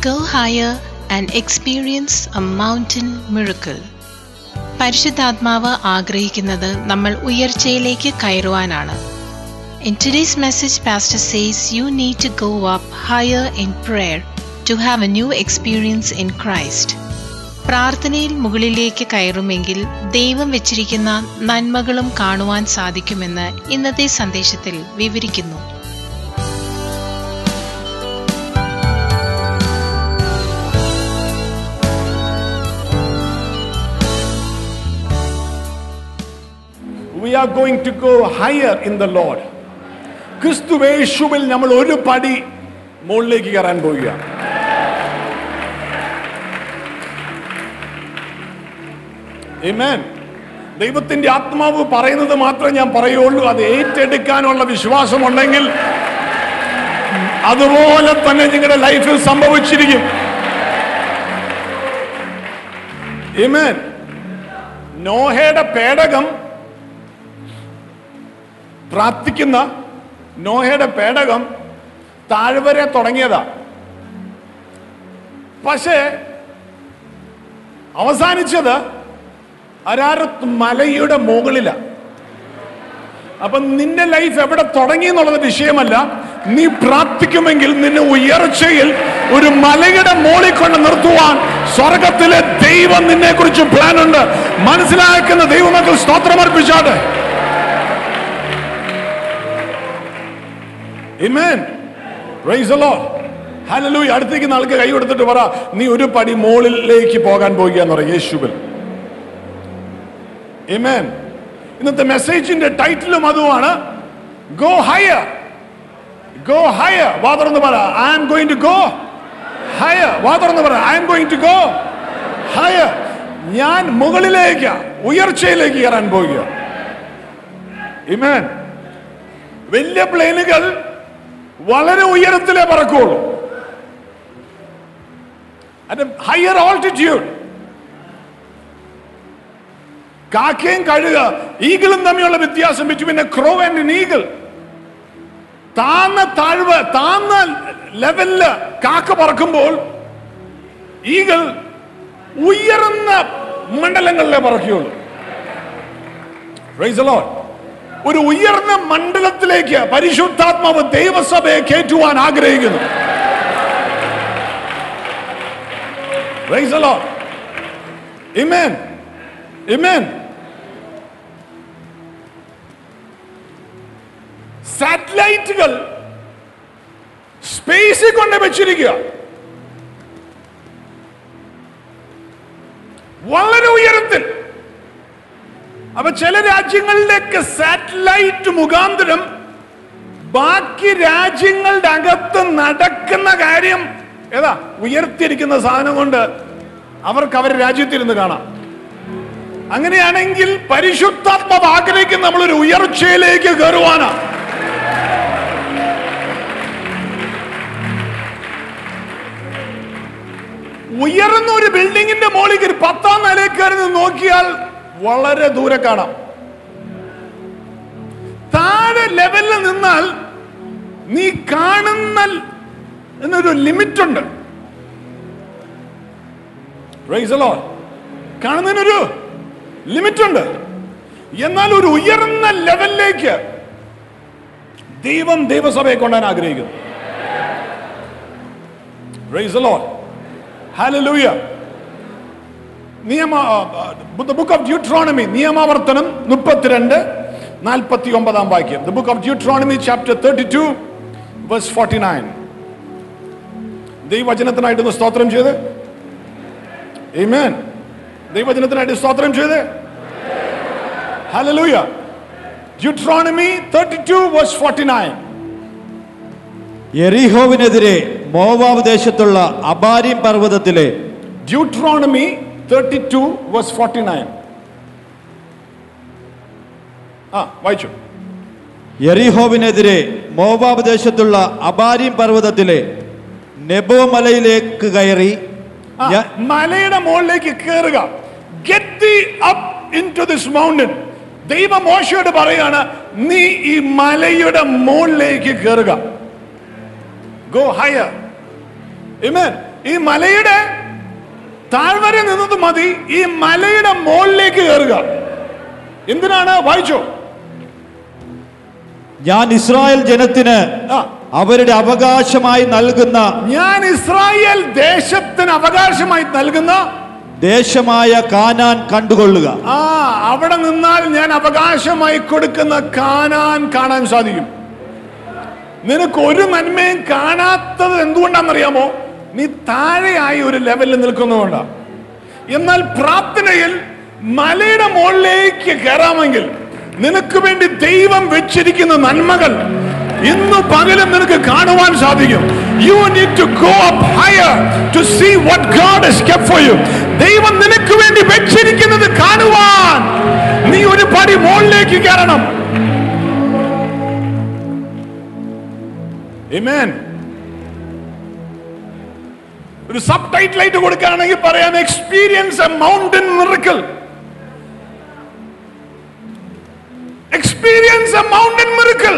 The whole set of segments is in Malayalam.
Go higher and experience a mountain miracle. പരിശുദ്ധാത്മാവ് ആഗ്രഹിക്കുന്നത് നമ്മൾ ഉയർച്ചയിലേക്ക് കയറുവാനാണ് In today's message, Pastor says you need to go up higher in prayer to have a new experience in Christ. പ്രാർത്ഥനയിൽ മുകളിലേക്ക് കയറുമെങ്കിൽ ദൈവം വെച്ചിരിക്കുന്ന നന്മകളും കാണുവാൻ സാധിക്കുമെന്ന് ഇന്നത്തെ സന്ദേശത്തിൽ വിവരിക്കുന്നു we are going to go higher in the Lord. ക്രിസ്തുവേശുവിൽ നമ്മൾ ഒരു പടി മുകളിലേക്ക് കയറാൻ പോവുകയാണ് Amen. ദൈവത്തിന്റെ ആത്മാവ് പറയുന്നത് മാത്രമേ ഞാൻ പറയുള്ളൂ അത് ഏറ്റെടുക്കാനുള്ള വിശ്വാസമുണ്ടെങ്കിൽ അതുപോലെ തന്നെ നിങ്ങളുടെ ലൈഫിൽ സംഭവിച്ചിരിക്കും Amen. നോഹയുടെ പേടകം പ്രാർത്ഥിക്കുന്ന നോഹയുടെ പേടകം താഴ്വരെ തുടങ്ങിയതാ പക്ഷേ അവസാനിച്ചത് അരാറത്ത് മലയുടെ മുകളില അപ്പൊ നിന്റെ ലൈഫ് എവിടെ തുടങ്ങി എന്നുള്ളത് വിഷയമല്ല നീ പ്രാർത്ഥിക്കുമെങ്കിൽ നിന്നെ ഉയർച്ചയിൽ ഒരു മലയുടെ മോളിൽ കൊണ്ട് നിർത്തുവാൻ സ്വർഗത്തിലെ ദൈവം നിന്നെ കുറിച്ച് പ്ലാൻ ഉണ്ട് മനസ്സിലാക്കുന്ന ദൈവമക്കൾ സ്തോത്രമർപ്പിച്ചാട്ടെ Amen. Praise the Lord. Hallelujah. അടുത്തേക്ക് ആൾക്ക് കൈ കൊടുത്തിട്ട് പറ നീ ഒരു പടി മുകളിലേക്ക് പോകാൻ പോകുക എന്ന് പറയും യേശുവിൽ Amen. ഇന്നത്തെ മെസ്സേജിന്റെ ടൈറ്റിലും അതുമാണ് ഗോ ഹയർ ഗോ ഹയർ വാ തുറന്ന് പറ I am going to go higher വാ തുറന്ന് പറ I am going to go higher ഞാൻ മുകളിലേക്ക് ഉയർച്ചയിലേക്ക് കയറാൻ പോകുക Amen. വലിയ പ്ലെയിനുകൾ വളരെ ഉയരത്തിലേ പറക്കുള്ളൂ അറ്റ് ഹയർ ഓൾട്ടിറ്റ്യൂഡ് കാക്കയും കഴുക ഈഗിളും തമ്മിലുള്ള വ്യത്യാസം between a crow and an eagle താന്ന താഴ്വ താന്ന ലെവലില് കാക്ക പറക്കുമ്പോൾ ഈഗിൾ ഉയർന്ന മണ്ഡലങ്ങളിലേ പറക്കുകയുള്ളൂ Praise the Lord. ഒരു ഉയർന്ന മണ്ഡലത്തിലേക്ക് പരിശുദ്ധാത്മാവ് ദൈവസഭയെ കയറ്റുവാൻ ആഗ്രഹിക്കുന്നു Praise the Lord. Amen. Amen. സാറ്റലൈറ്റുകൾ സ്പേസിൽ കൊണ്ട് വെച്ചിരിക്കുക വളരെ ഉയരത്തിൽ അപ്പൊ ചില രാജ്യങ്ങളിലേക്ക് സാറ്റലൈറ്റ് മുഖാന്തരം ബാക്കി രാജ്യങ്ങളുടെ അകത്ത് നടക്കുന്ന കാര്യം ഏതാ ഉയർത്തിയിരിക്കുന്ന സാധനം കൊണ്ട് അവർക്ക് അവരുടെ രാജ്യത്തിരുന്ന് കാണാം അങ്ങനെയാണെങ്കിൽ പരിശുദ്ധാത്മാവ് ആഗ്രഹിക്കുന്ന നമ്മളൊരു ഉയർച്ചയിലേക്ക് കയറുവാനാ ഉയർന്ന ഒരു ബിൽഡിങ്ങിന്റെ മുകളിൽ ഒരു പത്താം നിലയിൽ കയറി നിന്ന് നോക്കിയാൽ വളരെ ദൂരെ കാണാം താഴെ ലെവലിൽ നിന്നാൽ നീ കാണുന്ന എന്നൊരു ലിമിറ്റ് ഉണ്ട് Praise the Lord. കാണുന്നതിനൊരു ലിമിറ്റ് ഉണ്ട് എന്നാൽ ഒരു ഉയർന്ന ലെവലിലേക്ക് ദൈവം ദൈവസഭയെ കൊണ്ടുവരാൻ ആഗ്രഹിക്കുന്നു Praise the Lord. Hallelujah. നിയമ ബുക്ക് ഓഫ് ഡ്യൂട്രോണമി നിയമാവർത്തനം മുപ്പത്തിരണ്ട് നാൽപ്പത്തി ഒമ്പതാം വാക്യം the book of Deuteronomy chapter thirty two verse forty nine ദൈവവചനത്തിനായിട്ടൊന്ന് സ്തോത്രം ചെയ്ത് Amen. ദൈവവചനത്തിനായിട്ട് സ്തോത്രം ചെയ്ത് hallelujah Deuteronomy thirty two verse forty nine എറിഹോവിനെതിരെ മോവാബ് ദേശത്തുള്ള അബാരീം പർവ്വതത്തിലെ Deuteronomy thirty two verse forty nine ആ വായിച്ചു എറിഹോവിനെതിരെ മോവാബ് ദേശത്തുള്ള അബാരീം പർവ്വതത്തിലെ നെബോ മലയിലേക്ക് കയറി ആ, ഞാൻ മലയുടെ മുകളിലേക്ക് കയറുക get up into this mountain ദൈവ മോശയോട് പറയാണ് നീ ഈ മലയുടെ മുകളിലേക്ക് കയറുക ഗോ ഹയർ ഈ മലയുടെ താഴ്വര നിന്നത് മതി ഈ മലയുടെ മുകളിലേക്ക് കയറുക എന്തിനാണ് വായിച്ചോ ഞാൻ ഇസ്രായേൽ ജനത്തിന് ആ അവരുടെ അവകാശമായി നൽകുന്ന ഞാൻ ഇസ്രായേൽ ദേശത്തിന് അവകാശമായി നൽകുന്ന ദേശമായ കാനാൻ കണ്ടുകൊള്ളുക ആ അവിടെ നിന്നാൽ ഞാൻ അവകാശമായി കൊടുക്കുന്ന കാനാൻ കാണാൻ സാധിക്കും നിനക്ക് ഒരു നന്മയും കാണാത്തത് എന്തുകൊണ്ടാണെന്നറിയാമോ നീ താഴെയായി ഒരു ലെവലിൽ നിൽക്കുന്നതുകൊണ്ടാ എന്നാൽ പ്രാർത്ഥനയിൽ മലയുടെ മുകളിലേക്ക് കയറാമെങ്കിൽ നിനക്ക് വേണ്ടി ദൈവം വെച്ചിരിക്കുന്ന നന്മകൾ ഇന്ന് പകലും നിനക്ക് കാണുവാൻ സാധിക്കും you need to go up higher to see what God has kept for you ദൈവം നിനക്ക് വേണ്ടി വെച്ചിരിക്കുന്നത് കാണുവാൻ നീ ഒരു പടി മുകളിലേക്ക് കയറണം Amen. ഒരു സബ് ടൈറ്റിലായിട്ട് കൊടുക്കുകയാണെങ്കിൽ പറയാം experience a mountain miracle experience a mountain miracle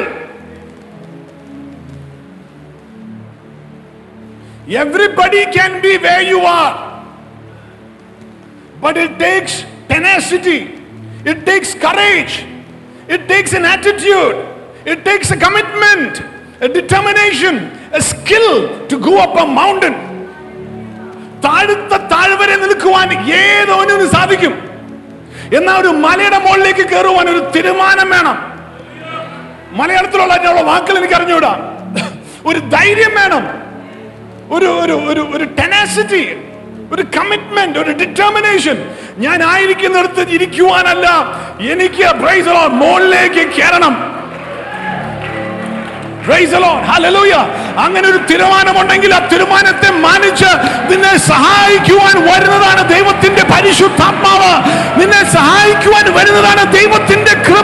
Everybody can be where you are. But it takes tenacity, it takes courage, it takes an attitude, it takes a commitment, a determination, a skill to go up a mountain. താഴ്ത്ത താഴ്വരെ നിൽക്കുവാൻ ഏതോനും സാധിക്കും എന്നാൽ ഒരു മലയുടെ മുകളിലേക്ക് കയറുവാൻ ഒരു തീരുമാനം വേണം മലയാളത്തിലുള്ള അതിനുള്ള വാക്കുകൾ എനിക്ക് അറിഞ്ഞുകൂടാ ഒരു ധൈര്യം വേണം ഒരു ഒരു ഒരു ഒരു ടെനാസിറ്റി ഒരു കമ്മിറ്റ്മെന്റ് ഒരു ഡിറ്റർമിനേഷൻ ഞാൻ ആയിരിക്കുന്നിടത്ത് ഇരിക്കുവാനല്ല എനിക്ക് praise the Lord, മുകളിലേക്ക് കയറണം Praise the Lord. Hallelujah. അങ്ങനെ ഒരു തീരുമാനമുണ്ടെങ്കിൽ ആ തീരുമാനത്തെ മാനിച്ച് നിന്നെ സഹായിക്കുവാൻ വരുന്നതാണ് ദൈവത്തിന്റെ പരിശുദ്ധാത്മാവ് നിന്നെ സഹായിക്കുവാൻ വരുന്നതാണ് ദൈവത്തിന്റെ കൃപ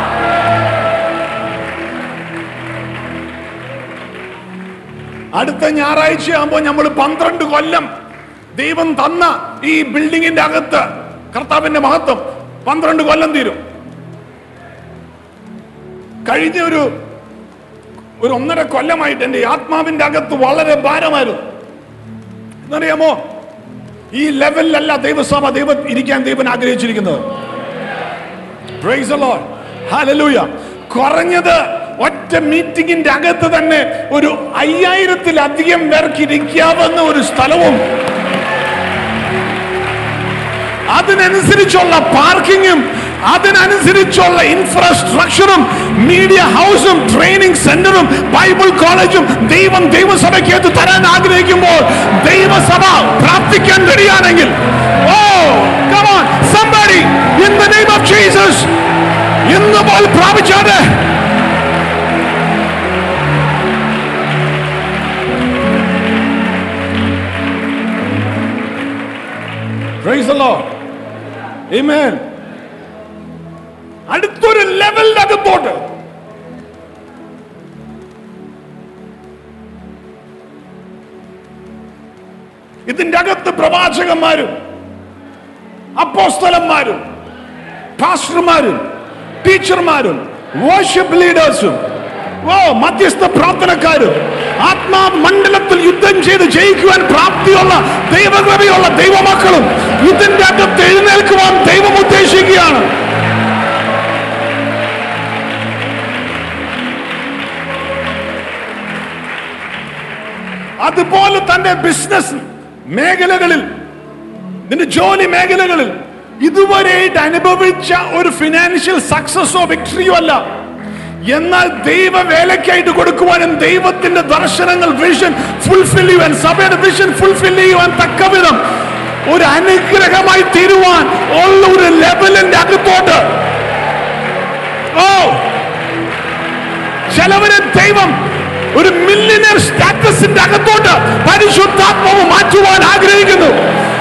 അടുത്ത ഞായറാഴ്ച ആകുമ്പോൾ നമ്മൾ പന്ത്രണ്ട് കൊല്ലം ദൈവം തന്ന ഈ ബിൽഡിങ്ങിന്റെ അകത്ത് കർത്താവിന്റെ മഹത്വം പന്ത്രണ്ട് കൊല്ലം തീരും കഴിഞ്ഞ ഒരു ഒരു ഒന്നര കൊല്ലമായിട്ട് എന്റെ ആത്മാവിന്റെ അകത്ത് വളരെ ഭാരമായിരുന്നു എന്നറിയാമോ ഈ ലെവലിലല്ല ദൈവസഭ ദൈവം ഇരിക്കാൻ ദൈവം ആഗ്രഹിച്ചിരിക്കുന്നത് Praise the Lord. Hallelujah. കുറഞ്ഞത് ഒറ്റ മീറ്റിംഗിന്റെ അകത്ത് തന്നെ ഒരു അയ്യായിരത്തിലധികം പേർക്ക് ഇരിക്കാവുന്ന ഒരു സ്ഥലവും അതിനനുസരിച്ചുള്ള പാർക്കിങ്ങും അതിനനുസരിച്ചുള്ള ഇൻഫ്രാസ്ട്രക്ചറും മീഡിയ ഹൗസും ട്രെയിനിങ് സെന്ററും ബൈബിൾ കോളേജും ദൈവം ദൈവസഭയ്ക്ക് തരാൻ ആഗ്രഹിക്കുമ്പോൾ ദൈവസഭ പ്രാർത്ഥിക്കാൻ റെഡിയാണെങ്കിൽ ഓ come on somebody in the name of Jesus ഇന്ന് പോൽ പ്രാപിച്ചാതെ Praise the Lord. Amen. അടുത്തൊരു ലെവലിന്റെ അകത്തോട്ട് ഇതിന്റെ അകത്ത് പ്രവാചകന്മാരും അപ്പോസ്തലന്മാരും പാസ്റ്റർമാരും ടീച്ചർമാരും വർഷിപ്പ് ലീഡേഴ്സും ഓ മധ്യസ്ഥ പ്രാർത്ഥനക്കാരും ആത്മാ മണ്ഡലത്തിൽ യുദ്ധം ചെയ്ത് ജയിക്കുവാൻ പ്രാപ്തിയുള്ള ദൈവകൃപയുള്ള ദൈവമക്കളും ഇതിന്റെ അകത്ത് എഴുന്നേൽക്കുവാൻ ദൈവം ഉദ്ദേശിക്കുകയാണ് അതുപോലെ തന്റെ ബിസിനസ് മേഖലകളിൽ നിന്റെ ജോലി മേഖലകളിൽ ഇതുവരെയായിട്ട് അനുഭവിച്ച ഒരു ഫിനാൻഷ്യൽ സക്സസോ വിക്ടറിയോ അല്ല എന്നാൽ ദൈവ വേലയ്ക്കായിട്ട് കൊടുക്കുവാനും ദൈവത്തിന്റെ ദർശനങ്ങൾ വിഷൻ ഫുൾഫിൽ ചെയ്യുവാൻ സഭയുടെ വിഷൻ ഫുൾഫിൽ ചെയ്യുവാൻ തക്കവിധം ഒരു അനുഗ്രഹമായി തീരുവാൻ ഉള്ള ഒരു ലെവലിന്റെ അകത്തോട്ട് ഓ ചിലവരെ ദൈവം ഒരു മില്ലിയനർ സ്റ്റാറ്റസിന്റെ അകത്തോട്ട് പരിശുദ്ധാത്മാവ് മാറ്റുവാൻ ആഗ്രഹിക്കുന്നു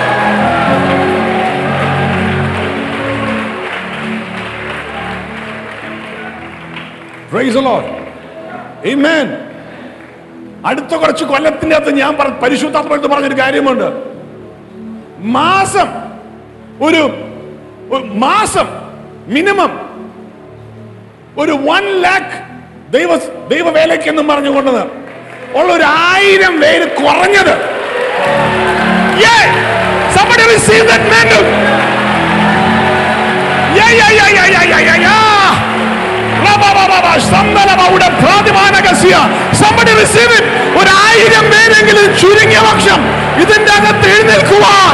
Praise the Lord. Amen. അടുത്ത കുറച്ച് കൊല്ലത്തിന്റെ അകത്ത് ഞാൻ പറ- പരിശുദ്ധാത്മാവത്ത് പറഞ്ഞൊരു കാര്യമുണ്ട് മാസം ഒരു ഒരു മാസം മിനിമം ഒരു വൺ ലാക്ക് ദൈവ ദൈവവേലയ്ക്ക് എന്നും പറഞ്ഞുകൊണ്ടത് ഉള്ള ഒരു ആയിരം പേര് കുറഞ്ഞത് Yeah! Somebody receive that mantle. Yeah, yeah, yeah, yeah, yeah, yeah, yeah, yeah. റബബബബ, സ്തംഭനബൗഡ, പ്രാതിമാനകസ്യ. Somebody receive it. ഒരു ആയിരം പേരെങ്കിലും ചുരുങ്ങിയ പക്ഷം ഇതിന്റെ അകത്ത് എഴുന്നേൽക്കുവാൻ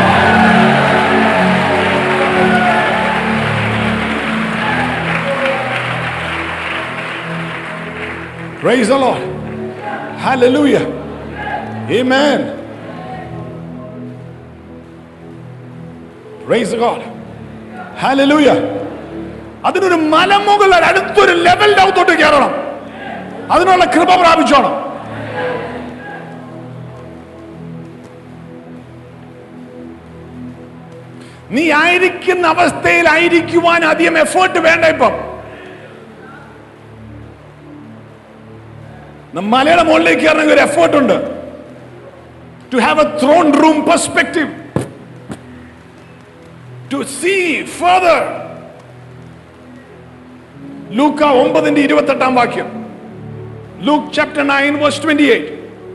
Praise the Lord. Hallelujah. Amen. Praise God. Hallelujah. അതിനൊരു മലമുകളിൽ അടുത്തൊരു ലെവലിന്റെ അകത്തോട്ട് കയറണം അതിനുള്ള കൃപ പ്രാപിച്ചോണം നീ ആയിരിക്കുന്ന അവസ്ഥയിലായിരിക്കുവാൻ അധികം എഫേർട്ട് വേണ്ട ഇപ്പം ന- മലയുടെ മുകളിലേക്ക് കയറണമെങ്കിൽ ഒരു എഫേർട്ട് ഉണ്ട് to have a throne room perspective to see further ലൂക്ക ഒമ്പതിന്റെ ഇരുപത്തെട്ടാം വാക്യം Luke chapter nine verse twenty eight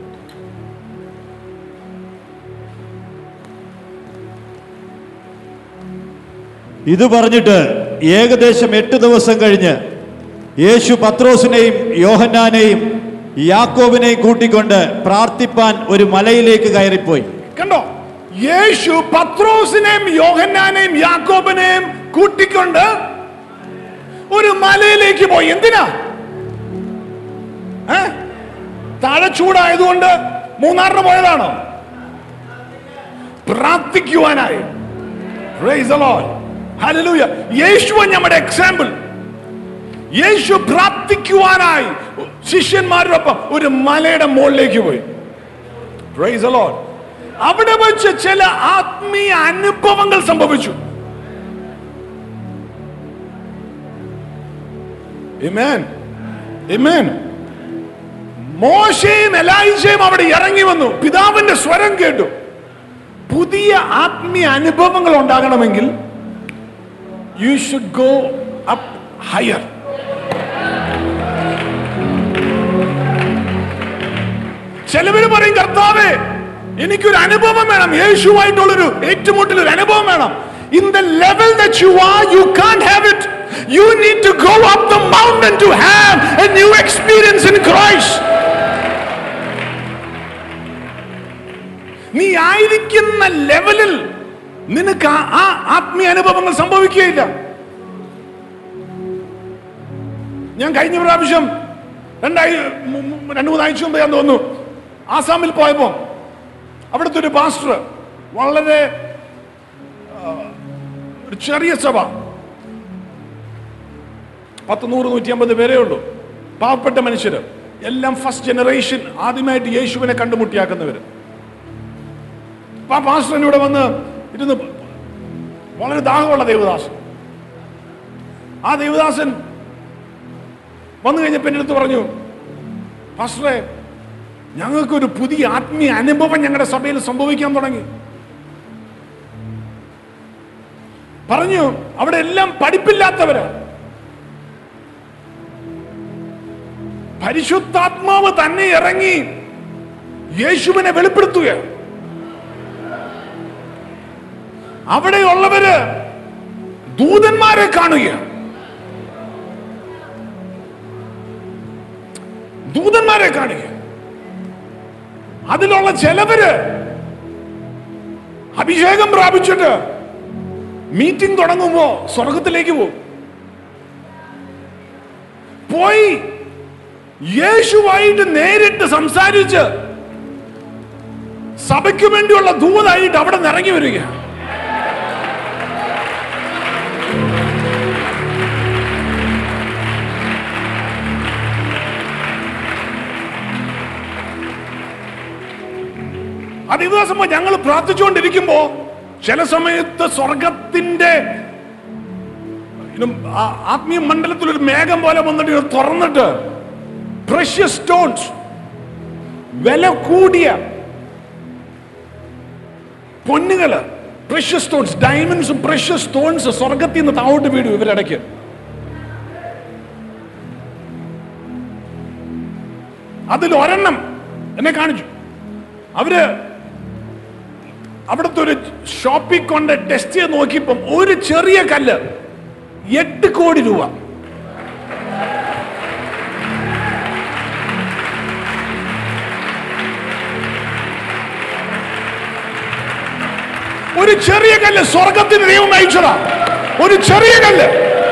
ഇത് പറഞ്ഞിട്ട് ഏകദേശം എട്ട് ദിവസം കഴിഞ്ഞ് യേശു പത്രോസിനെയും യോഹന്നാനെയും യാക്കോബിനെയും കൂട്ടിക്കൊണ്ട് പ്രാർത്ഥിപ്പാൻ ഒരു മലയിലേക്ക് കയറിപ്പോയി കണ്ടോ യേശു പത്രോസിനെയും യോഹന്നാനെയും യാക്കോബിനെയും കൂട്ടിക്കൊണ്ട് ഒരു മലയിലേക്ക് പോയി എന്തിനാ ഏ? താഴെ ചൂടായതുകൊണ്ട് മൂന്നാറിന് പോയതാണോ പ്രാർത്ഥിക്കുവാനായി Praise the Lord. Hallelujah. യേശുവ നമ്മുടെ എക്സാമ്പിൾ യേശു പ്രാർത്ഥിക്കുവാനായി ശിഷ്യന്മാരോടൊപ്പം ഒരു മലയുടെ മുകളിലേക്ക് പോയി Praise the Lord. അവിടെ വെച്ച് ചില ആത്മീയ അനുഭവങ്ങൾ സംഭവിച്ചു Amen. Amen. മോശയും എലായിശയും അവിടെ ഇറങ്ങി വന്നു പിതാവിന്റെ സ്വരം കേട്ടു പുതിയ ആത്മീയ അനുഭവങ്ങൾ ഉണ്ടാകണമെങ്കിൽ you should go up higher ചിലവര് പറയും കർത്താവേ എനിക്കൊരു അനുഭവം വേണം യേശുവായിട്ടുള്ളൊരു ഏറ്റുമുട്ടൽ ഒരു അനുഭവം വേണം in the level that you are you can have it you need to go up the mountain to have a new experience in Christ നീ ആയിരിക്കുന്ന ലെവലിൽ നിനക്ക് ആ- ആ ആത്മീയ അനുഭവങ്ങൾ സംഭവിക്കുകയില്ല ഞാൻ കഴിഞ്ഞ പ്രാവശ്യം രണ്ടായി മു- മു- രണ്ടു മൂന്നാഴ്ച മുമ്പ് ഞാൻ തോന്നുന്നു ആസാമിൽ പോയപ്പോ അവിടുത്തെ ഒരു പാസ്റ്റർ വളരെ ആ, ഒരു ചെറിയ സഭ പത്ത് നൂറ് നൂറ്റി അമ്പത് പേരേ ഉള്ളൂ പാവപ്പെട്ട മനുഷ്യര് എല്ലാം ഫസ്റ്റ് ജനറേഷൻ ആദ്യമായിട്ട് യേശുവിനെ കണ്ടുമുട്ടിയാക്കുന്നവര് അപ്പൊ ആ പാസ്റ്റർ ഇവിടെ വന്ന് ഇരുന്ന് വളരെ ദാഹമുള്ള ദേവദാസൻ ആ ദേവദാസൻ വന്നു കഴിഞ്ഞപ്പോ എൻ്റെ അടുത്ത് പറഞ്ഞു പാസ്റ്ററെ ഞങ്ങൾക്കൊരു പുതിയ ആത്മീയ അനുഭവം ഞങ്ങളുടെ സഭയിൽ സംഭവിക്കാൻ തുടങ്ങി പറഞ്ഞു അവിടെ എല്ലാം പഠിപ്പില്ലാത്തവരാ പരിശുദ്ധാത്മാവ് തന്നെ ഇറങ്ങി യേശുവിനെ വെളിപ്പെടുത്തുക അവിടെയുള്ളവര് ദൂതന്മാരെ കാണുക ദൂതന്മാരെ കാണുക അതിലുള്ള ചിലവര് അഭിഷേകം പ്രാപിച്ചിട്ട് മീറ്റിംഗ് തുടങ്ങുമ്പോ സ്വർഗത്തിലേക്ക് പോകും പോയി യേശുവായിട്ട് നേരിട്ട് സംസാരിച്ച് സഭയ്ക്ക് വേണ്ടിയുള്ള ദൂതായിട്ട് അവിടെ നിന്ന് ഇറങ്ങി വരിക ആ ദിവസം ഞങ്ങൾ പ്രാർത്ഥിച്ചുകൊണ്ടിരിക്കുമ്പോ ചില സമയത്ത് സ്വർഗത്തിന്റെ ഇനും ആ- ആത്മീയ മണ്ഡലത്തിൽ ഒരു മേഘം പോലെ വന്നിട്ട് ഇത് തുറന്നിട്ട് പ്രഷ്യസ് സ്റ്റോൺസ് വില കൂടിയ പൊന്നുകള് പ്രഷ്യസ് സ്റ്റോൺസ് ഡയമണ്ട്സും പ്രഷ്യസ് സ്റ്റോൺസ് സ്വർഗത്തിൽ നിന്ന് താഴോട്ട് വീടും ഇവരിടയ്ക്ക് അതിൽ ഒരെണ്ണം എന്നെ കാണിച്ചു അവര് അവിടുത്തെ ഒരു ഷോപ്പിൽ കൊണ്ട് ടെസ്റ്റ് ചെയ്ത് നോക്കിയപ്പം ഒരു ചെറിയ കല്ല് എട്ട് കോടി രൂപ ഒരു ചെറിയ കല്ല് സ്വർഗത്തിന് ദൈവം അയച്ചതാ ഒരു ചെറിയ കല്ല്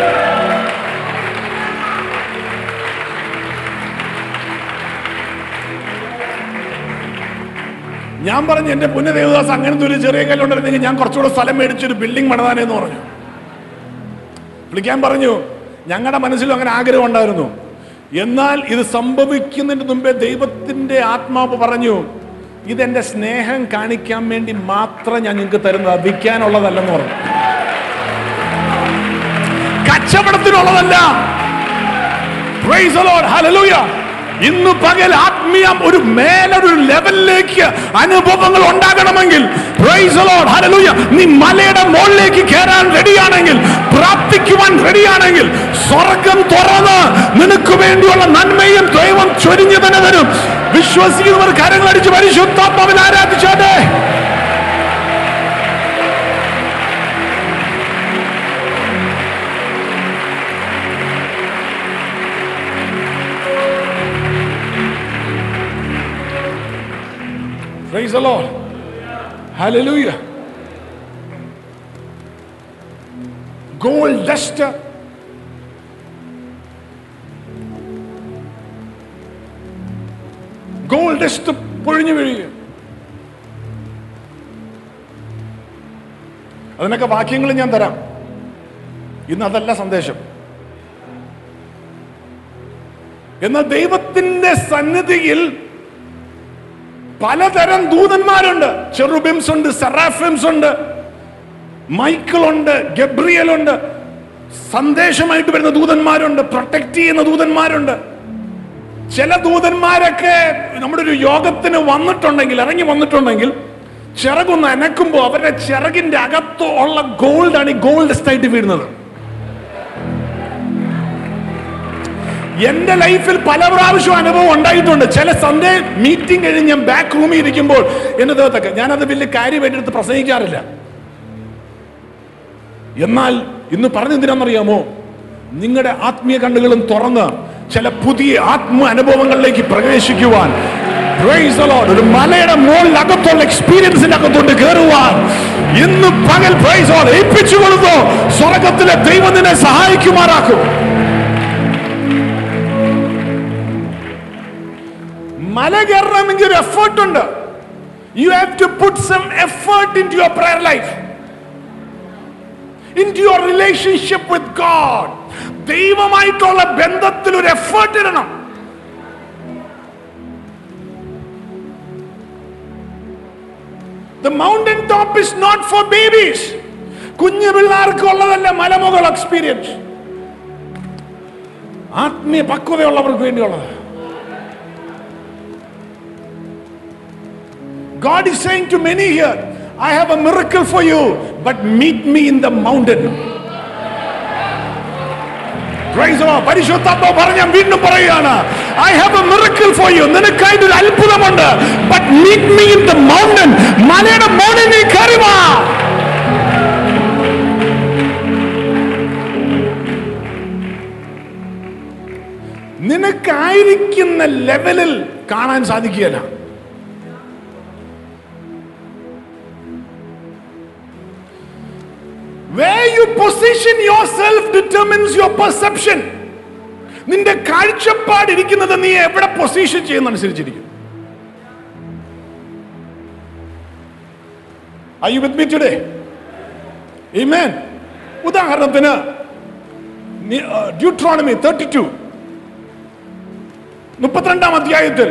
ഞാൻ പറഞ്ഞു എന്റെ പുണ്യ ദേവദാസ് അങ്ങനത്തെ ഒരു ചെറിയ കല്ലുണ്ടായിരുന്നെങ്കിൽ ഞാൻ കുറച്ചുകൂടെ സ്ഥലം മേടിച്ചൊരു ബിൽഡിംഗ് പണിതാനെന്ന് പറഞ്ഞു വിളിക്കാൻ പറഞ്ഞു ഞങ്ങളുടെ മനസ്സിലും അങ്ങനെ ആഗ്രഹം ഉണ്ടായിരുന്നു എന്നാൽ ഇത് സംഭവിക്കുന്നതിന് മുമ്പേ ദൈവത്തിന്റെ ആത്മാവ് പറഞ്ഞു ഇതെന്റെ സ്നേഹം കാണിക്കാൻ വേണ്ടി മാത്രം ഞാൻ നിങ്ങൾക്ക് തരുന്നത് വിൽക്കാനുള്ളതല്ലെന്ന് പറഞ്ഞു കച്ചവടത്തിനുള്ളതല്ല Praise the Lord. Hallelujah. ഇന്ന് പകൽ ആത്മീയം ഒരു മേലൊരു ലെവലിലേക്ക് അനുഭവങ്ങൾ ഉണ്ടാകണമെങ്കിൽ Praise the Lord. Hallelujah. നീ മലയുടെ മുകളിലേക്ക് കയറാൻ റെഡിയാണെങ്കിൽ പ്രാർത്ഥിക്കുവാൻ റെഡിയാണെങ്കിൽ സ്വർഗം തുറന്ന് നിനക്ക് വേണ്ടിയുള്ള നന്മയും ദൈവം ചൊരിഞ്ഞു തന്നെ തരും വിശ്വസിക്കുന്നവർ കരങ്ങളടിച്ച് പരിശുദ്ധാത്മാവിൽ ആരാധിച്ചാട്ടെ Praise the Lord. Hallelujah. Gold duster. Gold dust പൊഴിഞ്ഞു വീഴുക അതിനൊക്കെ വാക്യങ്ങൾ ഞാൻ തരാം ഇന്ന് അതല്ല സന്ദേശം എന്നാൽ ദൈവത്തിന്റെ സന്നിധിയിൽ പലതരം ദൂതന്മാരുണ്ട് ചെറുബിംസ് ഉണ്ട് സെറാഫിംസ് ഉണ്ട് മൈക്കിൾ ഉണ്ട് ഗബ്രിയൽ ഉണ്ട് സന്ദേശമായിട്ട് വരുന്ന ദൂതന്മാരുണ്ട് പ്രൊട്ടക്ട് ചെയ്യുന്ന ദൂതന്മാരുണ്ട് ചില ദൂതന്മാരൊക്കെ നമ്മുടെ ഒരു യോഗത്തിന് വന്നിട്ടുണ്ടെങ്കിൽ ഇറങ്ങി വന്നിട്ടുണ്ടെങ്കിൽ ചിറകൊന്ന് അനക്കുമ്പോൾ അവരുടെ ചിറകിന്റെ അകത്ത് ഉള്ള ഗോൾഡാണ് ഈ ഗോൾഡ് ആയിട്ട് വീഴുന്നത് എന്റെ ലൈഫിൽ പല പ്രാവശ്യം അനുഭവം ഉണ്ടായിട്ടുണ്ട് ചില സൺഡേ മീറ്റിംഗ് കഴിഞ്ഞ് ഞാൻ ബാക്ക് റൂമിൽ ഇരിക്കുമ്പോൾ എന്റെ ദേഹത്തൊക്കെ ഞാനത് വലിയ കാര്യമായിട്ട് എടുത്ത് പ്രസംഗിക്കാറില്ല എന്നാൽ ഇന്ന് പറഞ്ഞെന്തിനാണെന്നറിയാമോ നിങ്ങളുടെ ആത്മീയ കണ്ണുകളും തുറന്ന് ചില പുതിയ ആത്മ അനുഭവങ്ങളിലേക്ക് പ്രവേശിക്കുവാൻ Praise the Lord. ഒരു മലയുടെ മുകളിൽ അകത്തുള്ള എക്സ്പീരിയൻസിന്റെ അകത്തോട്ട് കയറുവാൻ ഇന്ന് പകൽ പ്രൈസ് ഓൾ ഏൽപ്പിച്ചു കൊടുത്തു സ്വർഗത്തിലെ ദൈവം നിന്നെ സഹായിക്കുമാറാക്കും മല കയറണമെങ്കിൽ ഒരു എഫേർട്ട് ഉണ്ട് you have to put some effort into your prayer life into your relationship with God ദൈവമായിട്ടുള്ള ബന്ധത്തിൽ ഒരു എഫേർട്ട് ഇടണം The mountain top is not for babies. കുഞ്ഞു പിള്ളേർക്ക് ഉള്ളതല്ല മലമുകൾ എക്സ്പീരിയൻസ് ആത്മീയ പക്വതയുള്ളവർക്ക് വേണ്ടിയുള്ളത് God is saying to many here, I have a miracle for you, but meet me in the mountain. Praise the Lord. പരിശുദ്ധാത്മാവ് പറഞ്ഞ വീണ്ടും പറയുകയാണ് I have a miracle for you നിനക്കായിട്ട് ഒരു അത്ഭുതമുണ്ട് but meet me in the mountain മലയുടെ മോളിൽ നീ കയറി വാ നിനക്കായിരിക്കുന്ന ലെവലിൽ കാണാൻ സാധിക്കുകയില്ല Where you position yourself determines your perception. നിന്റെ കാഴ്ചപ്പാട് ഇരിക്കുന്നത് നീ എവിടെ പൊസിഷൻ ചെയ്യുന്നതനുസരിച്ചിരിക്കും Are you with me today? Amen. ഉദാഹരണത്തിന് ഡ്യൂട്രോണമി തേർട്ടി ടു മുപ്പത്തിരണ്ടാം അധ്യായത്തിൽ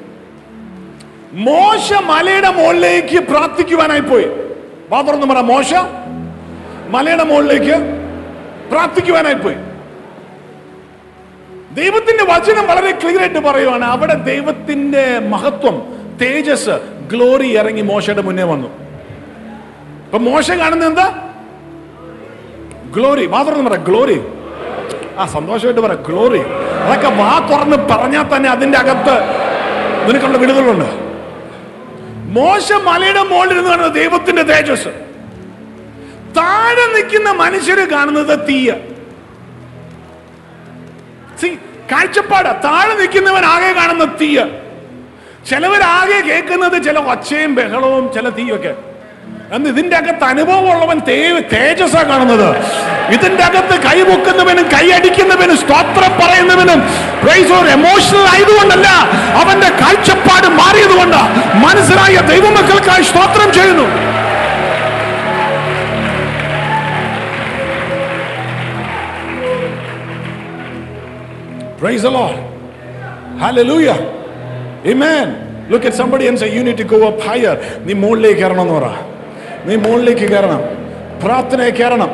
മോശ മലയുടെ മുകളിലേക്ക് പ്രാർത്ഥിക്കുവാനായി പോയി വാ തുറന്ന് പറ മോശ മലയുടെ മുകളിലേക്ക് പ്രാർത്ഥിക്കുവാനായി പോയി ദൈവത്തിന്റെ വചനം വളരെ ക്ലിയർ ആയിട്ട് പറയുവാണ് അവിടെ ദൈവത്തിന്റെ മഹത്വം തേജസ് ഗ്ലോറി ഇറങ്ങി മോശയുടെ മുന്നേ വന്നു ഇപ്പൊ മോശ കാണുന്നത് എന്താ ഗ്ലോറി വാ തുറന്ന് പറ ഗ്ലോറി ആ സന്തോഷമായിട്ട് പറ ഗ്ലോറി അതൊക്കെ വാ തുറന്ന് പറഞ്ഞാൽ തന്നെ അതിന്റെ അകത്ത് നിനക്കുള്ള വിടുതലുണ്ട് മോശ മലയുടെ മുകളിൽ ഇരുന്ന് കാണുന്നത് ദൈവത്തിന്റെ തേജസ് താഴെ നിൽക്കുന്ന മനുഷ്യര് കാണുന്നത് തീയ See, കാഴ്ചപ്പാട് താഴെ നിൽക്കുന്നവൻ ആകെ കാണുന്ന തീയ ചിലവരാകെ കേൾക്കുന്നത് ചില ഒച്ചയും ബഹളവും ചില തീയൊക്കെ എന്ന് ഇതിന്റെ അകത്ത് അനുഭവമുള്ളവൻ തേ- തേജസ്സാ കാണുന്നത് ഇതിന്റെ അകത്ത് കൈപൊക്കുന്നവനും കൈയടിക്കുന്നവനും സ്തോത്രം പറയുന്നവനും എമോഷണൽ ആയതുകൊണ്ടല്ല അവന്റെ കാഴ്ചപ്പാട് മാറിയതുകൊണ്ട് മനസ്സിലായ ദൈവമക്കൾക്കായി സ്തോത്രം ചെയ്യുന്നു Praise the Lord. Hallelujah. Amen. Look at somebody and say, You need to go up higher. നീ മുകളിലേക്ക് കയറണം എന്ന് പറ നീ മുകളിലേക്ക് കയറണം പ്രാർത്ഥനയെ കയറണം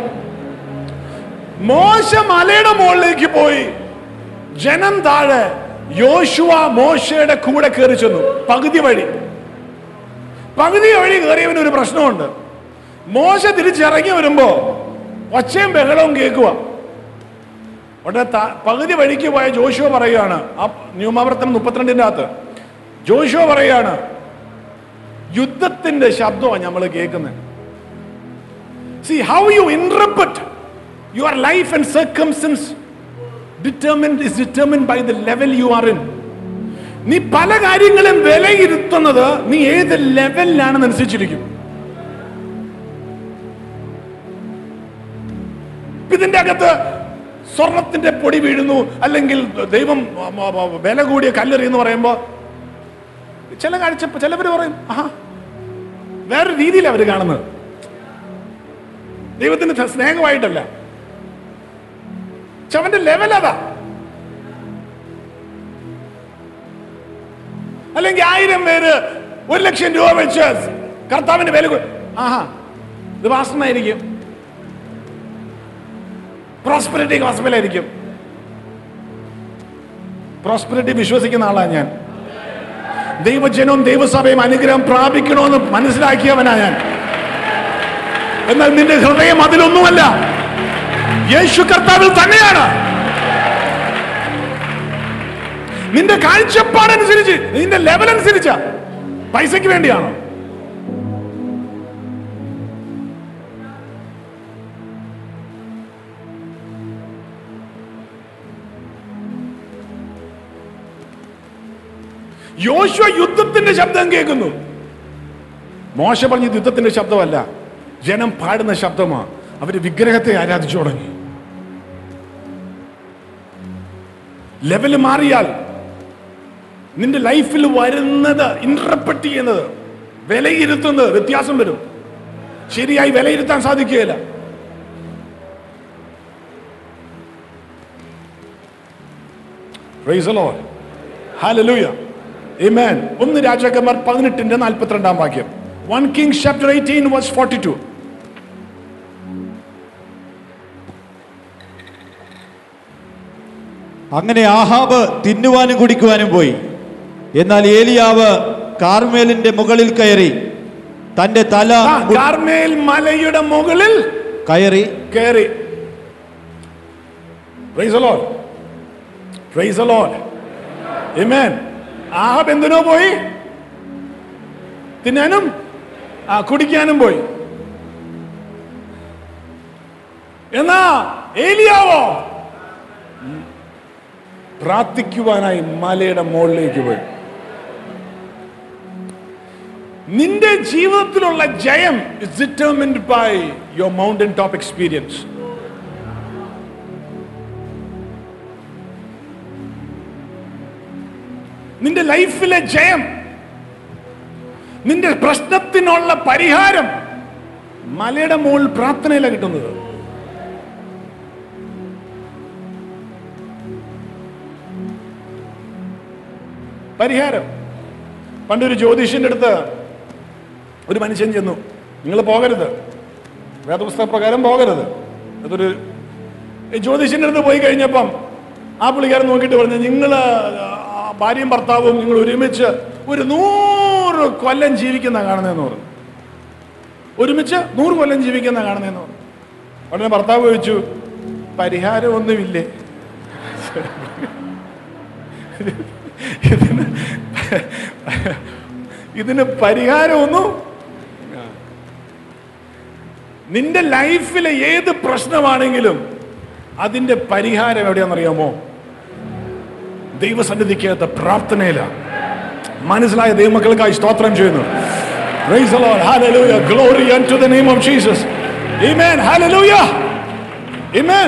മോശ മലയുടെ മുകളിലേക്ക് പോയി ജനം താഴെ യോശുവ മോശയുടെ കൂടെ കയറി ചെന്നു പകുതി വഴി പകുതി വഴി കയറിയവന് ഒരു പ്രശ്നമുണ്ട് മോശ തിരിച്ചിറങ്ങി വരുമ്പോ ഒച്ചയും ബഹളവും കേൾക്കുക ഉടനെ ത- പകുതി വഴിക്ക് പോയ ജോഷുവ പറയുകയാണ് ആ ന്യൂമാവർത്തനം മുപ്പത്തിരണ്ടിന്റെ അകത്ത് ജോഷുവ പറയുകയാണ് യുദ്ധത്തിന്റെ ശബ്ദമാണ് നമ്മൾ കേൾക്കുന്നത് see how you interpret your life and circumstances determined is determined by the level you are in നീ പല കാര്യങ്ങളും വിലയിരുത്തുന്നത് നീ ഏത് ലെവലിലാണെന്ന് അനുസരിച്ചിരിക്കും ഇതിന്റെ അകത്ത് സ്വർണത്തിന്റെ പൊടി വീഴുന്നു അല്ലെങ്കിൽ ദൈവം മ, മ, മ, വില കൂടിയ കല്ലെറി എന്ന് പറയുമ്പോ ചില കാഴ്ച ചിലവര് പറയും ആഹാ വേറെ രീതിയിൽ അവര് കാണുന്നത് ദൈവത്തിന്റെ ത- സ്നേഹമായിട്ടല്ല പക്ഷെ അവന്റെ ലെവൽ അതാ അല്ലെങ്കിൽ ആയിരം പേര് ഒരു ലക്ഷം രൂപ വെച്ച് കർത്താവിന്റെ വില കൊ- ആഹാ ഇത് വാസനായിരിക്കും പ്രോസ്പെരിറ്റി ഗോസ്പലായിരിക്കും പ്രോസ്പെരിറ്റി വിശ്വസിക്കുന്ന ആളാണ് ഞാൻ ദൈവജനവും ദൈവസഭയും അനുഗ്രഹം പ്രാപിക്കണമെന്ന് മനസ്സിലാക്കിയവനാ ഞാൻ എന്നാൽ നിന്റെ ഹൃദയം അതിലൊന്നുമല്ല യേശു കർത്താവിൽ തന്നെയാണ് നിന്റെ കാഴ്ചപ്പാടനുസരിച്ച് നിന്റെ ലെവൽ അനുസരിച്ച പൈസയ്ക്ക് വേണ്ടിയാണോ യോശുവ യുദ്ധത്തിന്റെ ശബ്ദം കേൾക്കുന്നു മോശ പറഞ്ഞത് യുദ്ധത്തിന്റെ ശബ്ദമല്ല ജനം പാടുന്ന ശബ്ദമാണ് അവര് വിഗ്രഹത്തെ ആരാധിച്ചു തുടങ്ങി ലെവല് മാറിയാൽ നിന്റെ ലൈഫിൽ വരുന്നത് ഇന്റർപ്രറ്റ് ചെയ്യുന്നത് വിലയിരുത്തുന്നത് വ്യത്യാസം വരും ശരിയായി വിലയിരുത്താൻ സാധിക്കുകയില്ല Praise the Lord. Hallelujah. Amen. ഒന്ന് രാജാക്കന്മാർ പതിനെട്ടിന്റെ നാൽപ്പത്തിരണ്ടാം വാക്യം one king chapter eighteen verse forty two അങ്ങനെ ആഹാബ് തിന്നുവാനും കുടിക്കുവാനും പോയി എന്നാൽ ഏലിയാവ് കാർമേലിന്റെ മുകളിൽ കയറി തന്റെ തല മു- കാർമേൽ മലയുടെ മുകളിൽ കയറി കയറി Praise the Lord. Praise the Lord. Amen. Ahab എന്തിനോ പോയി തിന്നാനും ആ കുടിക്കാനും പോയി എന്നാ ഏലിയാവോ പ്രാർത്ഥിക്കുവാനായി മലയുടെ മുകളിലേക്ക് പോയി നിന്റെ ജീവിതത്തിലുള്ള ജയം is determined by your mountain top experience നിന്റെ ലൈഫിലെ ജയം നിന്റെ പ്രശ്നത്തിനുള്ള പരിഹാരം മലയുടെ മുകളിൽ പ്രാർത്ഥനയിലാണ് കിട്ടുന്നത് പരിഹാരം പണ്ടൊരു ജ്യോതിഷന്റെ അടുത്ത് ഒരു മനുഷ്യൻ ചെന്നു നിങ്ങൾ പോകരുത് വേദപുസ്തക പ്രകാരം പോകരുത് അതൊരു ഈ ജ്യോതിഷന്റെ അടുത്ത് പോയി കഴിഞ്ഞപ്പം ആ പുള്ളിക്കാരൻ നോക്കിയിട്ട് പറഞ്ഞു നിങ്ങൾ ഭാര്യയും ഭർത്താവും നിങ്ങൾ ഒരുമിച്ച് ഒരു നൂറ് കൊല്ലം ജീവിക്കുന്ന കാണുന്നതെന്ന് പറഞ്ഞു ഒരുമിച്ച് നൂറ് കൊല്ലം ജീവിക്കുന്ന കാണുന്നതെന്ന് പറഞ്ഞു ഉടനെ ഭർത്താവ് ചോദിച്ചു പരിഹാരമൊന്നുമില്ലേ ഇതിന് ഇതിന് പരിഹാരമൊന്നും ആ. നിന്റെ ലൈഫിലെ ഏത് പ്രശ്നമാണെങ്കിലും അതിന്റെ പരിഹാരം എവിടെയാണെന്നറിയാമോ ദൈവസന്നിധിക്കകത്ത് പ്രാർത്ഥനയിലാണ് മനസ്സിലായ ദൈവമക്കൾക്കായി സ്തോത്രം ചെയ്യുന്നു Praise the Lord. Hallelujah. Glory unto the name of Jesus. Amen. Hallelujah. Amen.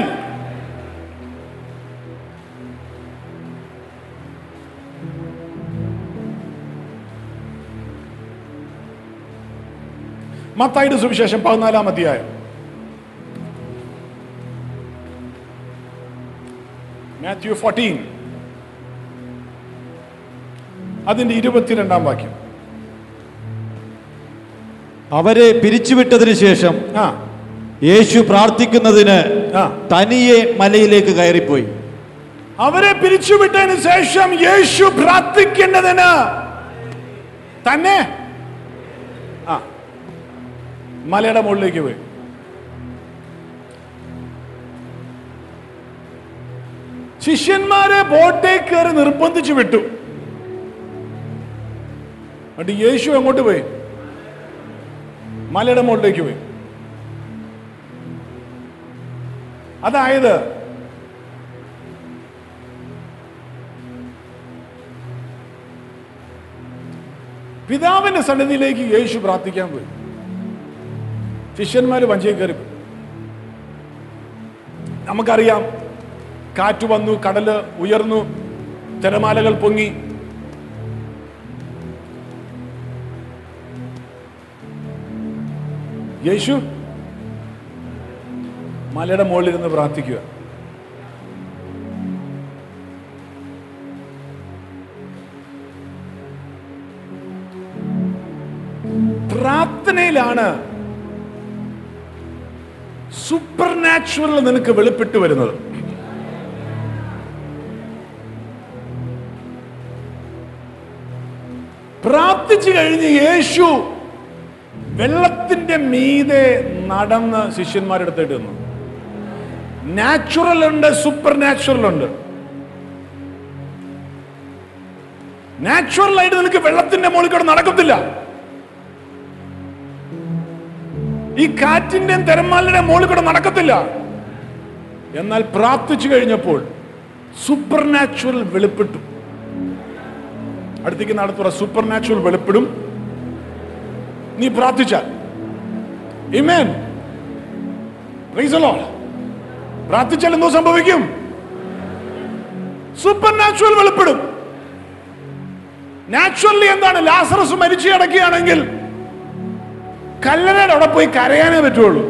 മത്തായിയുടെ സുവിശേഷം പതിനാലാം അധ്യായം മാത്യു ഫോർട്ടീൻ അതിന്റെ ഇരുപത്തിരണ്ടാം വാക്യം അവരെ പിരിച്ചുവിട്ടതിന് ശേഷം ആ യേശു പ്രാർത്ഥിക്കുന്നതിന് ആ തനിയെ മലയിലേക്ക് കയറിപ്പോയി അവരെ പിരിച്ചുവിട്ടതിന് ശേഷം യേശു പ്രാർത്ഥിക്കേണ്ടതിന് തന്നെ ആ മലയുടെ മുകളിലേക്ക് പോയി ശിഷ്യന്മാരെ ബോട്ടേ കയറി നിർബന്ധിച്ചു വിട്ടു എന്നിട്ട് യേശു എങ്ങോട്ട് പോയി മലയുടെ മുകളിലേക്ക് പോയി അതായത് പിതാവിന്റെ സന്നിധിയിലേക്ക് യേശു പ്രാർത്ഥിക്കാൻ പോയി ശിഷ്യന്മാര് വഞ്ചിയിൽ കയറി പോയി. നമുക്കറിയാം കാറ്റ് വന്നു കടല് ഉയർന്നു തിരമാലകൾ പൊങ്ങി യേശു മലയുടെ മുകളിലിരുന്ന് പ്രാർത്ഥിക്കുക പ്രാർത്ഥനയിലാണ് സൂപ്പർ നാച്ചുറൽ നിനക്ക് വെളിപ്പെട്ട് വരുന്നത് പ്രാർത്ഥിച്ചു കഴിഞ്ഞ് യേശു വെള്ളത്തിന്റെ മീതെ നടന്ന് ശിഷ്യന്മാരുടെ അടുത്തേട്ട് നിന്നു നാച്ചുറൽ ഉണ്ട് സൂപ്പർ നാച്ചുറൽ ഉണ്ട് നാച്ചുറൽ ആയിട്ട് നിനക്ക് വെള്ളത്തിന്റെ മുകളിൽ കൂടെ നടക്കത്തില്ല ഈ കാറ്റിന്റെയും തിരമാലയുടെയും മുകളിൽ കൂടെ നടക്കത്തില്ല എന്നാൽ പ്രാർത്ഥിച്ചു കഴിഞ്ഞപ്പോൾ സൂപ്പർ നാച്ചുറൽ വെളിപ്പെട്ടു അടുത്തേക്ക് നടത്തുക സൂപ്പർ നാച്ചുറൽ വെളിപ്പെടും നീ പ്രാർത്ഥിച്ചാൽ Amen. Praise the Lord. പ്രാർത്ഥിച്ചാൽ എന്തോ സംഭവിക്കും സൂപ്പർ നാച്ചുറൽ വെളിപ്പെടും നാച്ചുറലി എന്താണ് ലാസറസ് മരിച്ചു കിടക്കുകയാണെങ്കിൽ കല്ലറയുടെ അവിടെ പോയി കരയാനേ പറ്റുള്ളൂ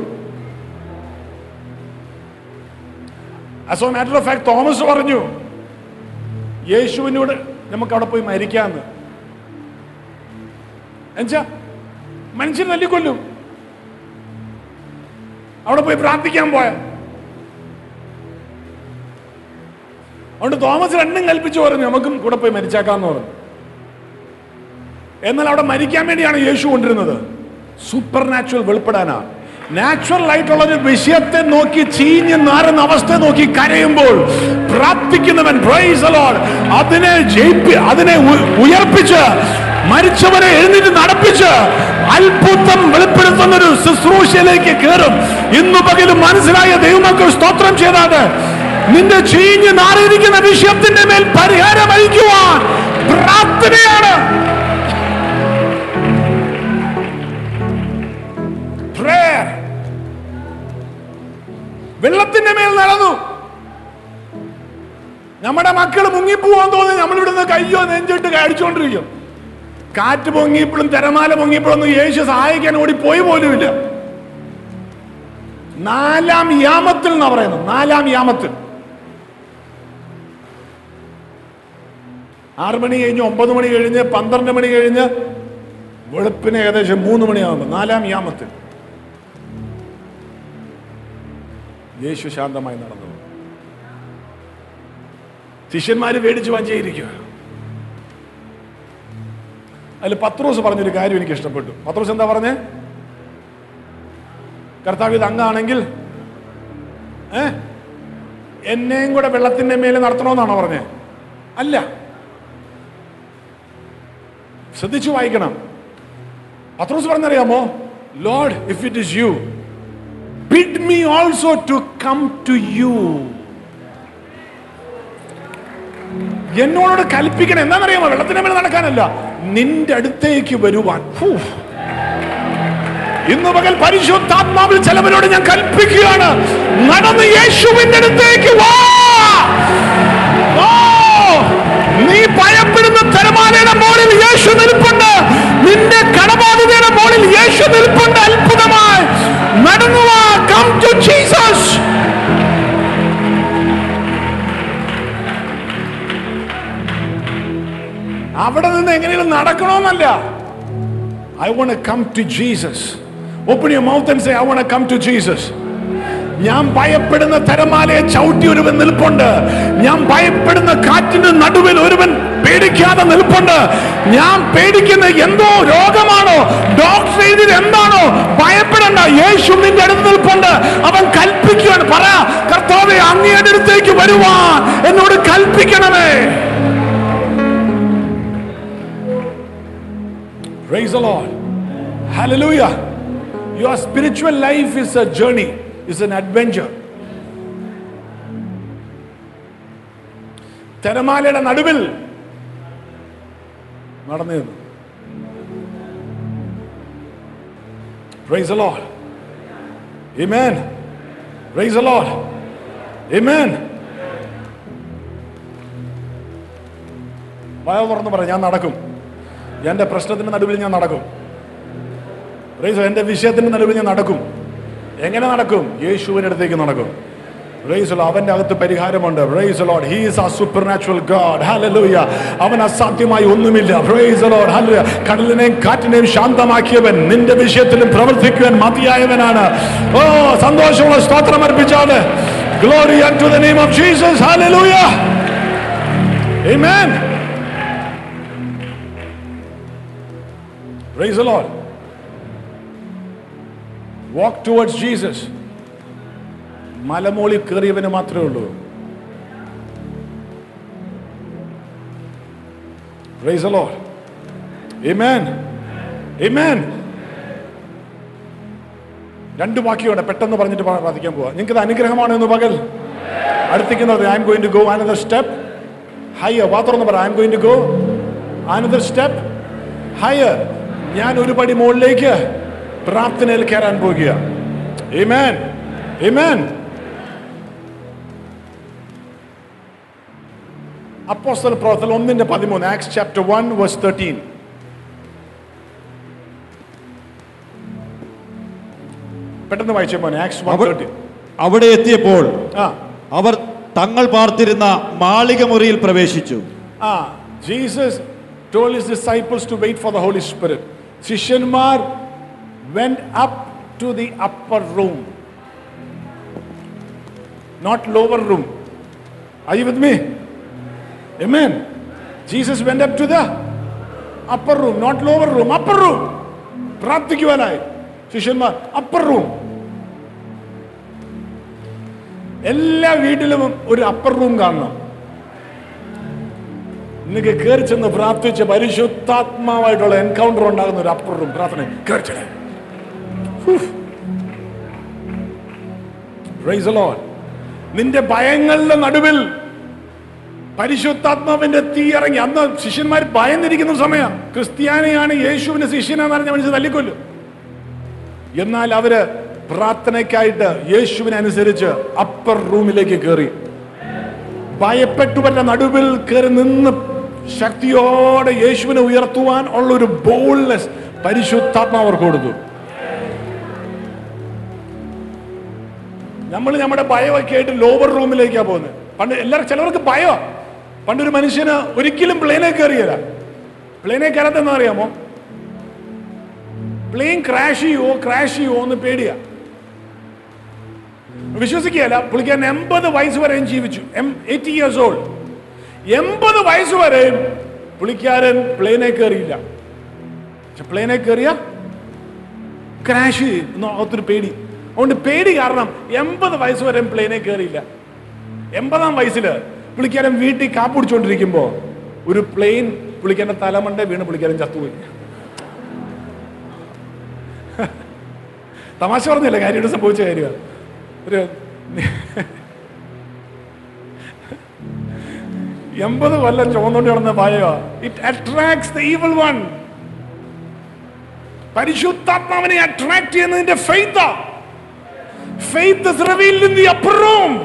as a matter of fact Thomas പറഞ്ഞു യേശുവിനോട് നമുക്ക് അവിടെ പോയി മരിക്കാന്ന് എന്നുവെച്ചാ മനുഷ്യൻ തല്ലിക്കൊല്ലും അവിടെ പോയി പ്രാർത്ഥിക്കാൻ പോയ അതുകൊണ്ട് തോമസ് രണ്ടും കൽപ്പിച്ചു പറഞ്ഞു നമുക്കും കൂടെ പോയി മരിച്ചേക്കാന്ന് പറഞ്ഞു എന്നാൽ അവിടെ മരിക്കാൻ വേണ്ടിയാണ് യേശു കൊണ്ടിരുന്നത് സൂപ്പർ നാച്ചുറൽ വെളിപ്പെടാനാ നാച്ചുറൽ ആയിട്ടുള്ള ഒരു വിഷയത്തെ നോക്കി ചീഞ്ഞ് നാറുന്ന അവസ്ഥ നോക്കി കരയുമ്പോൾ പ്രാർത്ഥിക്കുന്നവൻ praise the Lord, അതിനെ ജയിപ്പി അതിനെ ഉ- ഉയർപ്പിച്ച് മരിച്ചവരെ എഴുന്നേറ്റ് നടപ്പിച്ച് അത്ഭുതം വെളിപ്പെടുത്തുന്ന ഒരു ശുശ്രൂഷയിലേക്ക് കയറും ഇന്നു പകലും മനസ്സിലായ ദൈവമക്കൾ സ്തോത്രം ചെയ്താട്ട് നിന്റെ ചീഞ്ഞ് നാറിയിരിക്കുന്ന വിഷയത്തിന്റെ മേൽ പരിഹാരം അയക്കുവാൻ പ്രാർത്ഥനയാണ് prayer. വെള്ളത്തിന്റെ മേൽ നടന്നു നമ്മുടെ മക്കൾ മുങ്ങിപ്പോവാൻ തോന്നി നമ്മളിവിടുന്ന് കയ്യോ നെഞ്ചിട്ട് കഴിച്ചുകൊണ്ടിരിക്കും കാറ്റ് പൊങ്ങിയപ്പോഴും തിരമാല പൊങ്ങിയപ്പോഴൊന്നും യേശു സഹായിക്കാൻ ഓടി പോയി പോലുമില്ല നാലാം യാമത്തിൽ എന്നാ പറയുന്നത് നാലാം യാമത്തിൽ ആറ് മണി കഴിഞ്ഞ് ഒമ്പത് മണി കഴിഞ്ഞ് പന്ത്രണ്ട് മണി കഴിഞ്ഞ് വെളുപ്പിന് ഏകദേശം മൂന്ന് മണിയാകുമ്പോൾ നാലാം യാമത്തിൽ യേശു ശാന്തമായി നടന്നു ശിഷ്യന്മാര് പേടിച്ച് വഞ്ചിയിരിക്കുക അതിൽ പത്രോസ് പറഞ്ഞൊരു കാര്യം എനിക്ക് ഇഷ്ടപ്പെട്ടു പത്രോസ് എന്താ പറഞ്ഞേ കർത്താവ് ഇത് അങ്ങാണെങ്കിൽ ഏ എന്നെയും കൂടെ വെള്ളത്തിന്റെ മേലെ നടത്തണമെന്നാണോ പറഞ്ഞേ അല്ല ശ്രദ്ധിച്ചു വായിക്കണം പത്രോസ് പറഞ്ഞറിയാമോ Lord if it is you bid me also to come to you എന്നോട് കൽപ്പിക്കണം എന്താണെന്നറിയാമോ വെള്ളത്തിന് മേലെ നടക്കാനല്ല നിന്റെ അടുത്തേക്ക് വരുവാൻ ഹൂ. ഇന്ന് പകൽ പരിശുദ്ധാത്മാവിൽ ചിലവരോട് ഞാൻ കൽപ്പിക്കുകയാണ് നടന്ന് യേശുവിന്റെ അടുത്തേക്ക് വാ ഓ നീ ഭയപ്പെടുന്ന തിരമാലയുടെ മുകളിൽ യേശു നിൽപ്പുണ്ട് നിന്റെ കടബാധിതയുടെ മുകളിൽ യേശു നിൽപ്പുണ്ട് അത്ഭുതമായി നടന്നു വാ കം ടു ജീസസ് അവിടെ നിന്ന് എങ്ങനെയും നടക്കണമെന്നല്ല I want come to Jesus open your mouth and say I want come to Jesus ഞാൻ ഭയപ്പെടുന്ന തരമാലയെ ചവിട്ടി ഒരുവൻ നിൽപ്പുണ്ട് ഞാൻ ഭയപ്പെടുന്ന കാറ്റിന്റെ നടുവിൽ ഒരുവൻ പേടിക്കാതെ നിൽപ്പുണ്ട് ഞാൻ പേടിക്കുന്ന എന്തോ രോഗമാണോ ഡോക്ടർ എഴുതിയത് എന്താണോ ഭയപ്പെടണ്ട യേശു നിന്റെ അടുത്ത് നിൽപ്പുണ്ട് അവൻ കൽപ്പിക്കുകയാണ് പറ കർത്താവെ അങ്ങയുടെ അടുത്തേക്ക് വരുവാൻ എന്നോട് കൽപ്പിക്കണമേ Praise the Lord. Hallelujah. Your spiritual life is a journey, is an adventure. തിരമാലയുടെ നടുവിൽ നടന്നു നിന്നു. Praise the Lord. Amen. Praise the Lord. Amen. വയ തുറന്ന് പറ ഞാൻ നടക്കും എന്റെ പ്രശ്നത്തിന്റെ നടുവിൽ ഞാൻ നടക്കും Praise the Lord. എന്റെ വിഷയത്തിന്റെ നടുവിൽ ഞാൻ നടക്കും എങ്ങനെ നടക്കും യേശുവിന്റെ അടുത്തേക്ക് നടക്കും Praise the Lord. അവന്റെ അകത്ത് പരിഹാരമുണ്ട് Praise the Lord. He is a supernatural God. Hallelujah. അവൻ അസാധ്യമായി ഒന്നുമില്ല Praise the Lord. Hallelujah. കടലിനെയും കാറ്റിനെയും ശാന്തമാക്കിയവൻ നിന്റെ വിഷയത്തിലും പ്രവർത്തിക്കുവാൻ മതിയായവനാണ് ഓ സന്തോഷമുള്ള സ്തോത്രം അർപ്പിച്ചാണ് Glory unto the name of Jesus. Hallelujah. Amen. Praise the Lord. Walk towards Jesus. മലമോളിൽ കയറിയവന് മാത്രമേ ഉള്ളൂ Praise the Lord. Amen. Amen. രണ്ട് വാക്യമുണ്ട് പെട്ടെന്ന് പറഞ്ഞിട്ട് പ്രാ- പ്രാർത്ഥിക്കാൻ പോവാ നിങ്ങൾക്ക് ഇത് അനുഗ്രഹമാണ് എന്ന് പകൽ അടുത്തേക്കുന്നത് I am going to go another step higher വാ തുറന്ന് പറ I am going to go another step higher ഞാൻ ഒരു പടി മുകളിലേക്ക് പ്രാർത്ഥനയിൽ കയറാൻ പോകുക Amen. Amen. അപ്പോസ്തല പ്രവർത്തനം ഒന്നിന്റെ പതിമൂന്ന് Acts chapter one verse thirteen പെട്ടെന്ന് വായിച്ചേ മോനെ ആക്സ് വൺ അവ- തേർട്ടീൻ അവിടെ എത്തിയപ്പോൾ ആ അവർ തങ്ങൾ പാർത്തിരുന്ന മാളിക മുറിയിൽ പ്രവേശിച്ചു ആ Jesus told his disciples to wait for the Holy Spirit. ശിഷ്യന്മാർ went up to the upper room, not lower room. Are you with me? Amen. Jesus went up to the upper room, not lower room, upper room. പ്രാർത്ഥിക്കുവാനായി ശിഷ്യന്മാർ അപ്പർ റൂം എല്ലാ വീട്ടിലും ഒരു അപ്പർ റൂം കാണണം നിങ്ങൾക്ക് കയറി ചെന്ന് പ്രാർത്ഥിച്ച് പരിശുദ്ധാത്മാവായിട്ടുള്ള എൻകൗണ്ടർ ഉണ്ടാകുന്ന ഒരു അപ്പർ റൂം പ്രാർത്ഥന കയറി ചെല്ലേ Praise the Lord. നിന്റെ ഭയങ്ങളുടെ നടുവിൽ പരിശുദ്ധാത്മാവിന്റെ തീ ഇറങ്ങി അന്ന് ശിഷ്യന്മാർ ഭയന്നിരിക്കുന്ന സമയം ക്രിസ്ത്യാനിയാണ് യേശുവിന്റെ ശിഷ്യനെന്ന് പറഞ്ഞ മനുഷ്യൻ തല്ലിക്കൊല്ലും എന്നാൽ അവര് പ്രാർത്ഥനയ്ക്കായിട്ട് യേശുവിനെ അനുസരിച്ച് അപ്പർ റൂമിലേക്ക് കയറി ഭയപ്പെട്ടുവരുടെ നടുവിൽ കയറി നിന്ന് ശക്തിയോടെ യേശുവിനെ ഉയർത്തുവാൻ ഉള്ള ഒരു ബോൾനെസ് പരിശുദ്ധാത്മാവ് അവർക്ക് കൊടുത്തു നമ്മൾ നമ്മുടെ ഭയമൊക്കെ ആയിട്ട് ലോവർ റൂമിലേക്കാണ് പോകുന്നത് പണ്ട് എല്ലാവരും ചിലവർക്ക് ഭയം പണ്ടൊരു മനുഷ്യന് ഒരിക്കലും പ്ലെയിനെ കയറിയല്ല പ്ലെയിനെ കയറാത്തെന്ന് അറിയാമോ പ്ലെയിൻ ക്രാഷ് ചെയ്യുവോ ക്രാഷ് ചെയ്യുവോ എന്ന് പേടിയാ വിശ്വസിക്കുകയല്ല പുള്ളിക്കാരൻ എൺപത് വയസ്സ് വരെയും ജീവിച്ചു എയ്റ്റി ഇയേഴ്സ് ഓൾഡ് എൺപത് വയസ്സ് വരെയും പുള്ളിക്കാരൻ പ്ലെയിനെ കയറിയില്ല പക്ഷെ പ്ലെയിനെ കയറിയ ക്രാഷ് എന്ന അകത്തൊരു പേടി അതുകൊണ്ട് പേടി കാരണം എൺപത് വയസ്സ് വരെയും പ്ലെയിനെ കയറിയില്ല എൺപതാം വയസ്സിൽ പുള്ളിക്കാരൻ വീട്ടിൽ കാപ്പിടിച്ചുകൊണ്ടിരിക്കുമ്പോൾ ഒരു പ്ലെയിൻ പുള്ളിക്കാരൻ്റെ തലമണ്ട വീണ് പുള്ളിക്കാരൻ ചത്തുപോയി തമാശ പറഞ്ഞില്ല കാര്യമായിട്ട് സംഭവിച്ച കാര്യമാണ് ഒരു എൺപത് കൊല്ലം ചുമന്നുകൊണ്ട് കിടന്ന പായോ it attracts the evil one പരിശുദ്ധാത്മാവിനെ അട്രാക്ട് ചെയ്യുന്നതിന്റെ faith faith is revealed in the upper room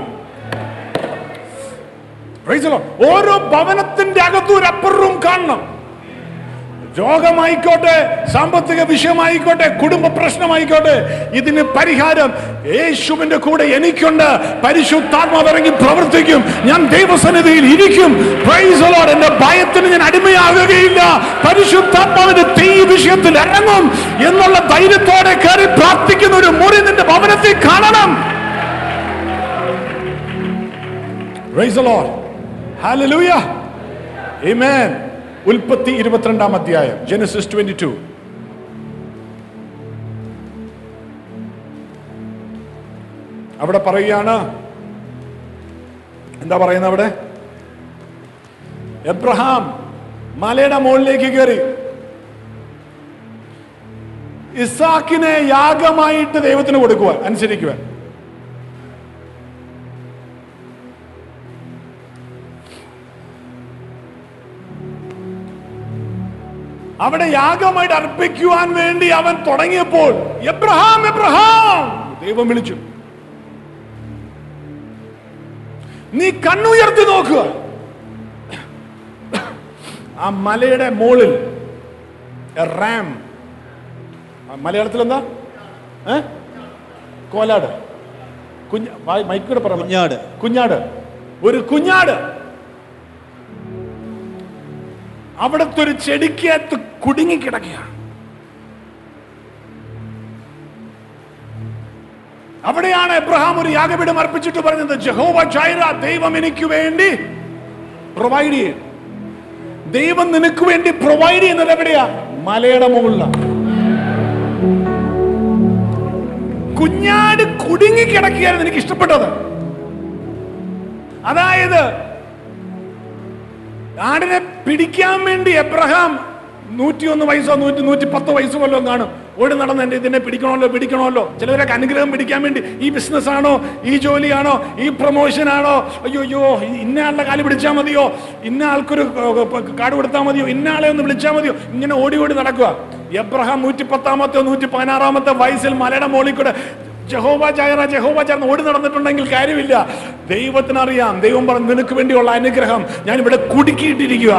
Praise the Lord. ഓരോ ഭവനത്തിന്റെ അകത്തും ഒരു അപ്പർ റൂം കാണണം രോഗമായിക്കോട്ടെ സാമ്പത്തിക വിഷയമായിക്കോട്ടെ കുടുംബ പ്രശ്നമായിക്കോട്ടെ ഇതിന് പരിഹാരം യേശുവിന്റെ കൂടെ എനിക്കുണ്ട് പരിശുദ്ധാത്മാവ് ഇറങ്ങി പ്രവർത്തിക്കും ഞാൻ ദൈവസന്നിധിയിൽ ഇരിക്കും Praise the Lord. എന്റെ ഭയത്തിന് ഞാൻ അടിമയാകുകയില്ല പരിശുദ്ധാത്മാവിന്റെ തീ ഈ വിഷയത്തിൽ ഇറങ്ങും എന്നുള്ള ധൈര്യത്തോടെ കയറി പ്രാർത്ഥിക്കുന്ന ഒരു മുറി നിന്റെ ഭവനത്തിൽ കാണണം Praise the Lord. Hallelujah. Amen. ഉൽപ്പത്തി ഇരുപത്തിരണ്ടാം അധ്യായം ജെനസിസ് ട്വന്റി ടു അവിടെ പറയുകയാണ് എന്താ പറയുന്നത് അവിടെ എബ്രഹാം മലയുടെ മുകളിലേക്ക് കയറി ഇസാക്കിനെ യാഗമായിട്ട് ദൈവത്തിന് കൊടുക്കുവാൻ അനുസരിക്കുവാൻ അവിടെ യാഗമായിട്ട് അർപ്പിക്കുവാൻ വേണ്ടി അവൻ തുടങ്ങിയപ്പോൾ എബ്രഹാം എബ്രഹാം ദൈവം വിളിച്ചു നീ കണ്ണുയർത്തി നോക്കുക ആ മലയുടെ മുകളിൽ റാം മലയാളത്തിൽ എന്താ ഏ കോലാട് കുഞ്ഞ മൈക്കൂടെ പറഞ്ഞു കുഞ്ഞാട് കുഞ്ഞാട് ഒരു കുഞ്ഞാട് അവിടുത്തെ ഒരു ചെടിക്കകത്ത് കുടുങ്ങിക്കിടക്കുകയാണ് അവിടെയാണ് എബ്രഹാം ഒരു യാഗപീഠം അർപ്പിച്ചിട്ട് പറഞ്ഞത് ജഹോവ ചൈറ ദൈവം എനിക്ക് വേണ്ടി പ്രൊവൈഡ് ചെയ്യും ദൈവം നിനക്ക് വേണ്ടി പ്രൊവൈഡ് ചെയ്യുന്നത് എവിടെയാ മലയുടെ മുകളിലാണ് കുഞ്ഞാട് കുടുങ്ങിക്കിടക്കുകയായിരുന്നു എനിക്ക് ഇഷ്ടപ്പെട്ടത് അതായത് ആടിനെ പിടിക്കാൻ വേണ്ടി എബ്രഹാം നൂറ്റിയൊന്ന് വയസ്സോ നൂറ്റി നൂറ്റി പത്ത് വയസ്സ് വല്ലതും കാണും ഓടി നടന്ന് എന്റെ ഇതിനെ പിടിക്കണമല്ലോ പിടിക്കണമല്ലോ ചിലവരൊക്കെ അനുഗ്രഹം പിടിക്കാൻ വേണ്ടി ഈ ബിസിനസ് ആണോ ഈ ജോലിയാണോ ഈ പ്രൊമോഷൻ ആണോ അയ്യോ അയ്യോ ഇന്ന ആളുടെ കാല് പിടിച്ചാൽ മതിയോ ഇന്ന ആൾക്കൊരു കാർഡ് കൊടുത്താൽ മതിയോ ഇന്ന ആളെ ഒന്ന് വിളിച്ചാൽ മതിയോ ഇങ്ങനെ ഓടി ഓടി നടക്കുക എബ്രഹാം നൂറ്റി പത്താമത്തെ നൂറ്റി പതിനാറാമത്തെ വയസ്സിൽ മലയുടെ മോളിൽ കൂടെ ജഹോബ ചായറ ജഹോബ ചേർന്ന് ഓടി നടന്നിട്ടുണ്ടെങ്കിൽ കാര്യമില്ല ദൈവത്തിനറിയാം ദൈവം പറഞ്ഞു നിനക്ക് വേണ്ടിയുള്ള അനുഗ്രഹം ഞാൻ ഇവിടെ കുടുക്കിയിട്ടിരിക്കുക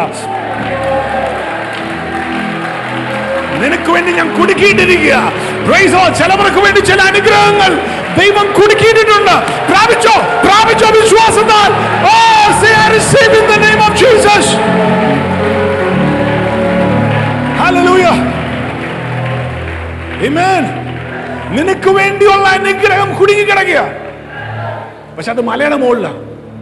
നിനക്ക് വേണ്ടി ഞാൻ കുടുക്കിയിട്ടിരിക്കുക Praise the Lord. ചിലവർക്ക് വേണ്ടി ചില അനുഗ്രഹങ്ങൾ ദൈവം കുടുക്കിയിട്ടുണ്ട് പ്രാപിച്ചോ പ്രാപിച്ചോ വിശ്വാസത്താൽ Oh, say I receive in the name of Jesus. Hallelujah. Amen. നിനക്ക് വേണ്ടിയുള്ള അനുഗ്രഹം കുടുങ്ങി കിടക്കുക പക്ഷെ അത് മലയുടെ മുകളിലാണ്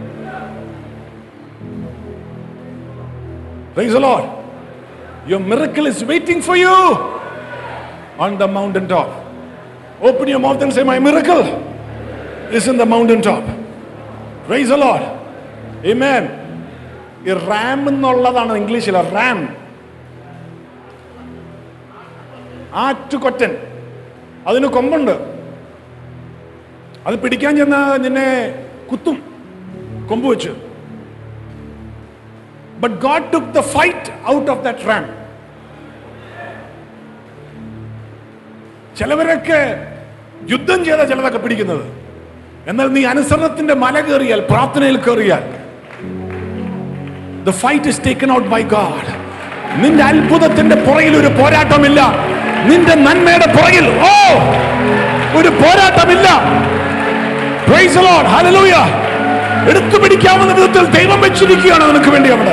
Praise the Lord. Your miracle is waiting for you on the mountaintop. Open your mouth and say, My miracle is in the mountaintop. Praise the Lord. Amen. ഈ റാം എന്നുള്ളതാണ് ഇംഗ്ലീഷിൽ റാം ആറ്റുകൊറ്റൻ അതിന് കൊമ്പുണ്ട് അത് പിടിക്കാൻ ചെന്ന നിന്നെ കുത്തും കൊമ്പ് വെച്ച് but God took the fight out of that ram ചിലവരൊക്കെ യുദ്ധം ചെയ്ത ചിലതൊക്കെ പിടിക്കുന്നത് എന്നാൽ നീ അനുസരണത്തിന്റെ മല കയറിയാൽ പ്രാർത്ഥനയിൽ കയറിയാൽ the fight is taken out by God നിന്റെ അത്ഭുതത്തിന്റെ പുറകിൽ ഒരു പോരാട്ടമില്ല നിന്റെ നന്മയുടെ പുറകിൽ ഓ ഒരു പോരാട്ടമില്ല Praise the Lord. Hallelujah. എടുത്തു പിടിക്കാവുന്ന വിധത്തിൽ ദൈവം വെച്ചിരിക്കുകയാണ് നിനക്ക് വേണ്ടി അവിടെ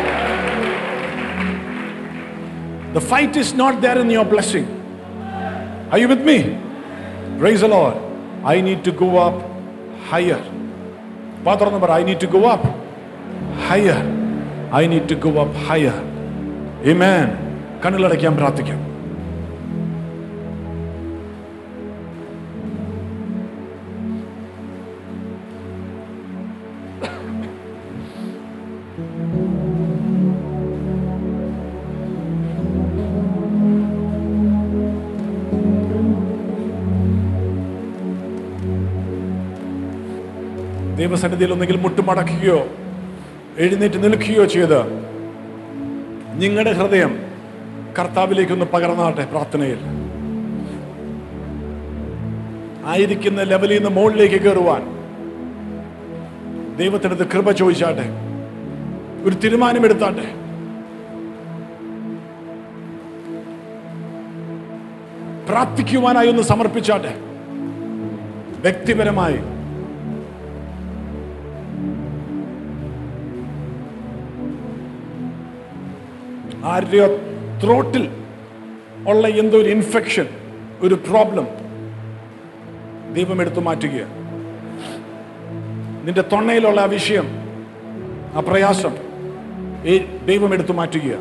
The fight is not there in your blessing. Are you with me? Praise the Lord. I need to go up higher. Father, number, I need to go up higher. I need to go up higher. Amen. കണ്ണുകളടയ്ക്കാൻ പ്രാർത്ഥിക്കാം ദൈവസന്നിധിയിൽ ഒന്നെങ്കിൽ മുട്ടുമടക്കുകയോ എഴുന്നേറ്റ് നിൽക്കുകയോ ചെയ്ത് നിങ്ങളുടെ ഹൃദയം കർത്താവിലേക്കൊന്ന് പകർന്നാട്ടെ പ്രാർത്ഥനയിൽ ആയിരിക്കുന്ന ലെവലിൽ നിന്ന് മുകളിലേക്ക് കയറുവാൻ ദൈവത്തിനടുത്ത് കൃപ ചോദിച്ചാട്ടെ ഒരു തീരുമാനമെടുത്താട്ടെ പ്രാർത്ഥിക്കുവാനായി ഒന്ന് സമർപ്പിച്ചാട്ടെ വ്യക്തിപരമായി ആരുടെയോ ത്രോട്ടിൽ ഉള്ള എന്തോ ഒരു ഇൻഫെക്ഷൻ ഒരു പ്രോബ്ലം ദൈവം എടുത്തു മാറ്റുക നിന്റെ തൊണ്ണയിലുള്ള ആ വിഷയം ആ പ്രയാസം ഈ ദൈവം എടുത്തു മാറ്റുക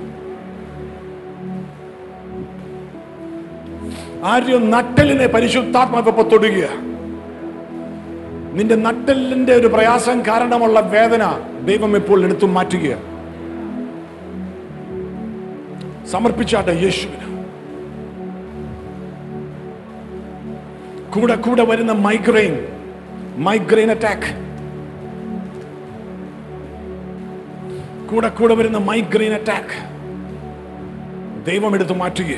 ആരെയോ നട്ടലിനെ പരിശുദ്ധാത്മാവിപ്പോ തൊടുക നിന്റെ നട്ടലിന്റെ ഒരു പ്രയാസം കാരണമുള്ള വേദന ദൈവം ഇപ്പോൾ എടുത്തു മാറ്റുക സമർപ്പിച്ചാട്ടെ യേശുവിന് കൂടെ കൂടെ വരുന്ന മൈഗ്രെയിൻ മൈഗ്രെയിൻ അറ്റാക്ക് കൂടെ കൂടെ വരുന്ന മൈഗ്രെയിൻ അറ്റാക്ക് ദൈവം എടുത്തു മാറ്റുക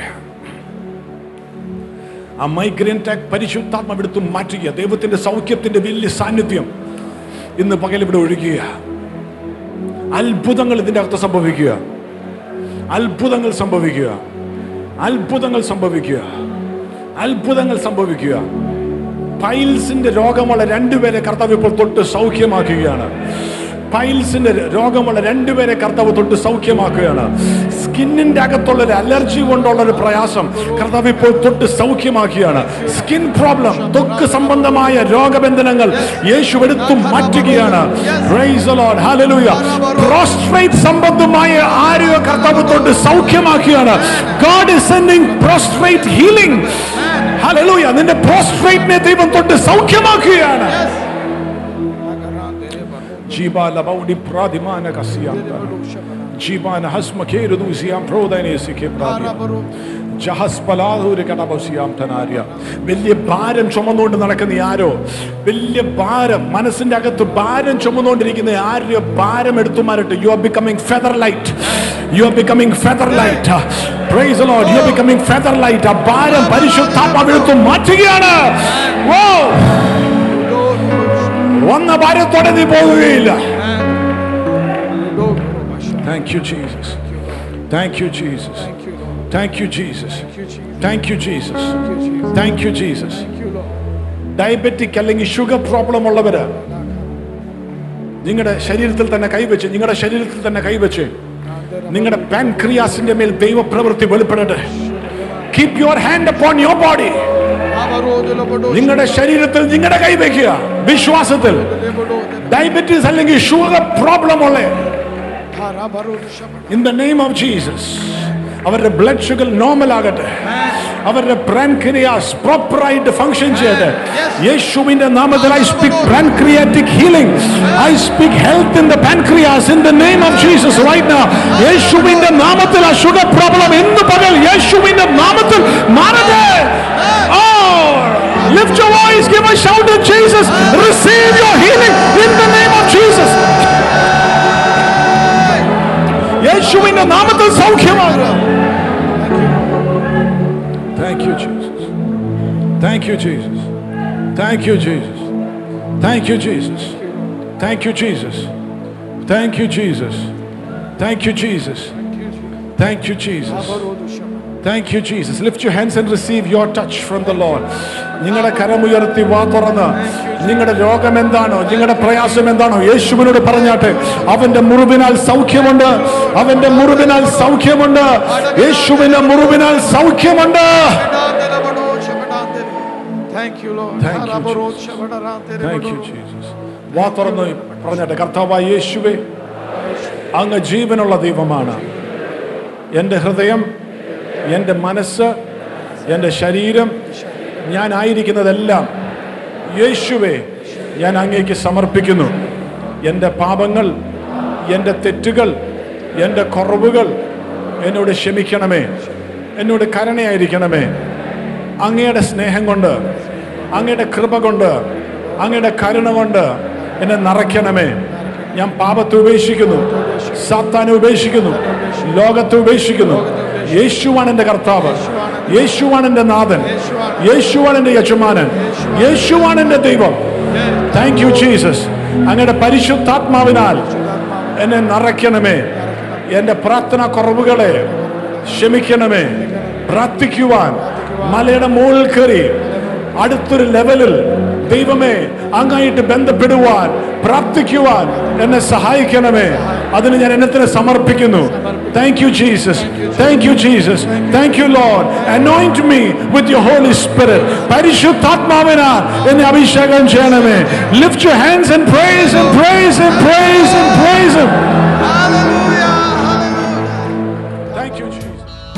ആ മൈഗ്രെയിൻ അറ്റാക്ക് പരിശുദ്ധാത്മം എടുത്തു മാറ്റുക ദൈവത്തിന്റെ സൗഖ്യത്തിന്റെ വലിയ സാന്നിധ്യം ഇന്ന് പകൽ ഇവിടെ ഒഴുകുക അത്ഭുതങ്ങൾ ഇതിന്റെ അകത്ത് സംഭവിക്കുക അത്ഭുതങ്ങൾ സംഭവിക്കുക അത്ഭുതങ്ങൾ സംഭവിക്കുക അത്ഭുതങ്ങൾ സംഭവിക്കുക പൈൽസിന്റെ രോഗമുള്ള രണ്ടുപേരെ കർത്താവ് ഇപ്പോൾ തൊട്ട് സൗഖ്യമാക്കുകയാണ് പൈൽസിന്റെ രോഗമുള്ള രണ്ടുപേരെ കർത്താവ് തൊട്ട് സൗഖ്യമാക്കുകയാണ് സ്കിന്നിന്റെ അകത്തുള്ള ഒരു അലർജി കൊണ്ടുള്ള ഒരു പ്രയാസം കർത്താവ് ഇപ്പോൾ തൊട്ട് സൗഖ്യമാക്കുകയാണ് സ്കിൻ പ്രോബ്ലം ത്വക്ക് സംബന്ധമായ രോഗബന്ധനങ്ങൾ യേശു എടുത്തു മാറ്റുകയാണ് Praise the Lord. Hallelujah. Prostrate സംബന്ധമായ ആരോഗ്യ കർത്താവ് തൊട്ട് സൗഖ്യമാക്കുകയാണ് God is sending prostrate healing. Hallelujah. നിന്റെ prostrate-നെ ദൈവം തൊട്ട് സൗഖ്യമാക്കുകയാണ് ജീബാല ബൗഡി പ്രാതിമാന കസിയാന്ത ജീബാന ഹസ്മഖേരു ദൂസിയാം പ്രോദനേസിക്കെ പ്രാതിയ ജഹസ്പലാധൂര് കടബസിയാം ധനാര്യ വലിയ ഭാരം ചുമന്നുകൊണ്ട് നടക്കുന്ന ആരോ വലിയ ഭാരം മനസ്സിന്റെ അകത്ത് ഭാരം ചുമന്നുകൊണ്ടിരിക്കുന്ന ആരോ ഭാരം എടുത്തു മാറട്ടെ you are becoming feather light you are becoming feather light praise Lord you are becoming feather light ആ ഭാരം പരിശുദ്ധാത്മാവ് എടുത്തു മാറ്റുകയാണ് ഓ വന്ന ഭാരത്തോടെ നീ പോകുകയില്ല thank you Jesus thank you Jesus thank you Jesus thank you Jesus thank you Jesus diabetic അല്ലെങ്കിൽ ഷുഗർ പ്രോബ്ലം ഉള്ളവര് നിങ്ങളുടെ ശരീരത്തിൽ തന്നെ കൈവച്ച് നിങ്ങളുടെ ശരീരത്തിൽ തന്നെ കൈവച്ച് നിങ്ങളുടെ പാൻക്രിയാസിന്റെ മേൽ ദൈവപ്രവൃത്തി വെളിപ്പെടട്ടെ keep your hand upon your body നിങ്ങളുടെ ശരീരത്തിൽ നിങ്ങളുടെ കൈ വയ്ക്കുക വിശ്വാസത്തിൽ ഡയബറ്റീസ് അല്ലെങ്കിൽ ഷുഗർ പ്രോബ്ലം ഉള്ള in the name of Jesus അവരുടെ ബ്ലഡ് ഷുഗർ നോർമൽ ആകട്ടെ അവരുടെ പാൻക്രിയാസ് പ്രോപ്പറായിട്ട് ഫംഗ്ഷൻ ചെയ്യട്ടെ യേശുവിന്റെ നാമത്തിൽ I speak pancreatic healing I speak health in the pancreas in the name of Jesus right now യേശുവിന്റെ നാമത്തിൽ ആ ഷുഗർ പ്രോബ്ലം എന്ന് പകൽ യേശുവിന്റെ നാമത്തിൽ മാറട്ടെ Oh, lift your voice, give a shout to Jesus. Receive your healing in the name of Jesus. യേശുവിന്റെ നാമത്തിൽ സൗഖ്യമാകുക Thank you, Jesus. Thank you, Jesus. Thank you, Jesus. Thank you, Jesus. Thank you, Jesus. Thank you, Jesus. Thank you, Jesus. Thank you, Jesus. Thank you, Jesus. Lift your hands and receive your touch from the Lord. നിങ്ങളുടെ കരമുയർത്തി വാ തുറന്ന് നിങ്ങളുടെ രോഗം എന്താണോ നിങ്ങളുടെ പ്രയാസം എന്താണോ യേശുവിനോട് പറഞ്ഞാട്ടെ അവന്റെ മുറിവിനാൽ സൗഖ്യമുണ്ട് അവന്റെ മുറിവിനാൽ സൗഖ്യമുണ്ട് യേശുവിന്റെ മുറിവിനാൽ സൗഖ്യമുണ്ട് Thank you, Lord. Thank you, Thank you, Jesus. വാ തുറന്ന് പറഞ്ഞാട്ടെ കർത്താവായ യേശുവേ അങ്ങ് ജീവനുള്ള ദൈവമാണ് എൻ്റെ ഹൃദയം എൻ്റെ മനസ്സ് എൻ്റെ ശരീരം ഞാൻ ആയിരിക്കുന്നതെല്ലാം യേശുവേ ഞാൻ അങ്ങേക്ക് സമർപ്പിക്കുന്നു എൻ്റെ പാപങ്ങൾ എൻ്റെ തെറ്റുകൾ എൻ്റെ കുറവുകൾ എന്നോട് ക്ഷമിക്കണമേ എന്നോട് കരുണയായിരിക്കണമേ അങ്ങയുടെ സ്നേഹം കൊണ്ട് അങ്ങയുടെ കൃപ കൊണ്ട് അങ്ങയുടെ കരുണ കൊണ്ട് എന്നെ നിറയ്ക്കണമേ ഞാൻ പാപത്തെ ഉപേക്ഷിക്കുന്നു സാത്താനെ ഉപേക്ഷിക്കുന്നു ലോകത്തെ ഉപേക്ഷിക്കുന്നു യേശുവാണ് എൻ്റെ കർത്താവ് യേശുവാണ് എൻ്റെ നാഥൻ യേശുവാണ് എൻ്റെ യജമാനൻ യേശുവാണ് എൻ്റെ ദൈവം താങ്ക് യു ജീസസ് അങ്ങയുടെ പരിശുദ്ധാത്മാവിനാൽ എന്നെ നിറയ്ക്കണമേ എൻ്റെ പ്രാർത്ഥന കുറവുകളെ ക്ഷമിക്കണമേ പ്രാർത്ഥിക്കുവാൻ മലയുടെ മുകളിൽ കയറി അടുത്തൊരു ലെവലിൽ ദൈവമേ അങ്ങായിട്ട് ബന്ധപ്പെടുവാൻ പ്രാർത്ഥിക്കുവാൻ എന്നെ സഹായിക്കണമേ അതിന് ഞാൻ എന്നെ സമർപ്പിക്കുന്നു thank you Jesus thank you Jesus thank you Lord anoint me with your holy spirit പരിശുദ്ധാത്മാവിനാൽ എന്നെ അഭിഷേകം ചെയ്യണമേ lift your hands and praise and praise and praise and praise thank you Jesus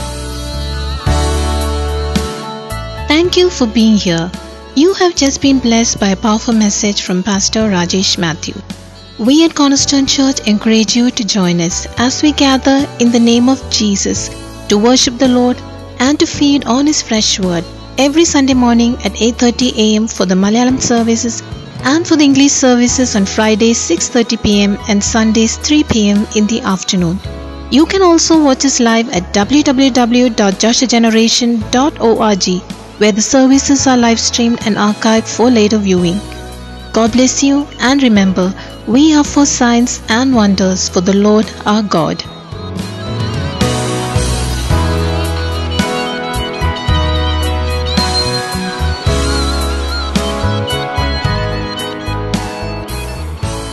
Thank you for being here. You have just been blessed by a powerful message from Pastor Rajesh Matthew. We at Cornerstone Church encourage you to join us as we gather in the name of Jesus to worship the Lord and to feed on his fresh word every Sunday morning at 8:30 a.m. for the Malayalam services and for the English services on Fridays 6:30 p.m. and Sundays 3 p.m. in the afternoon. You can also watch us live at www.joshageneration.org where the services are live streamed and archived for later viewing. God bless you and remember, we are for signs and wonders for the Lord our God.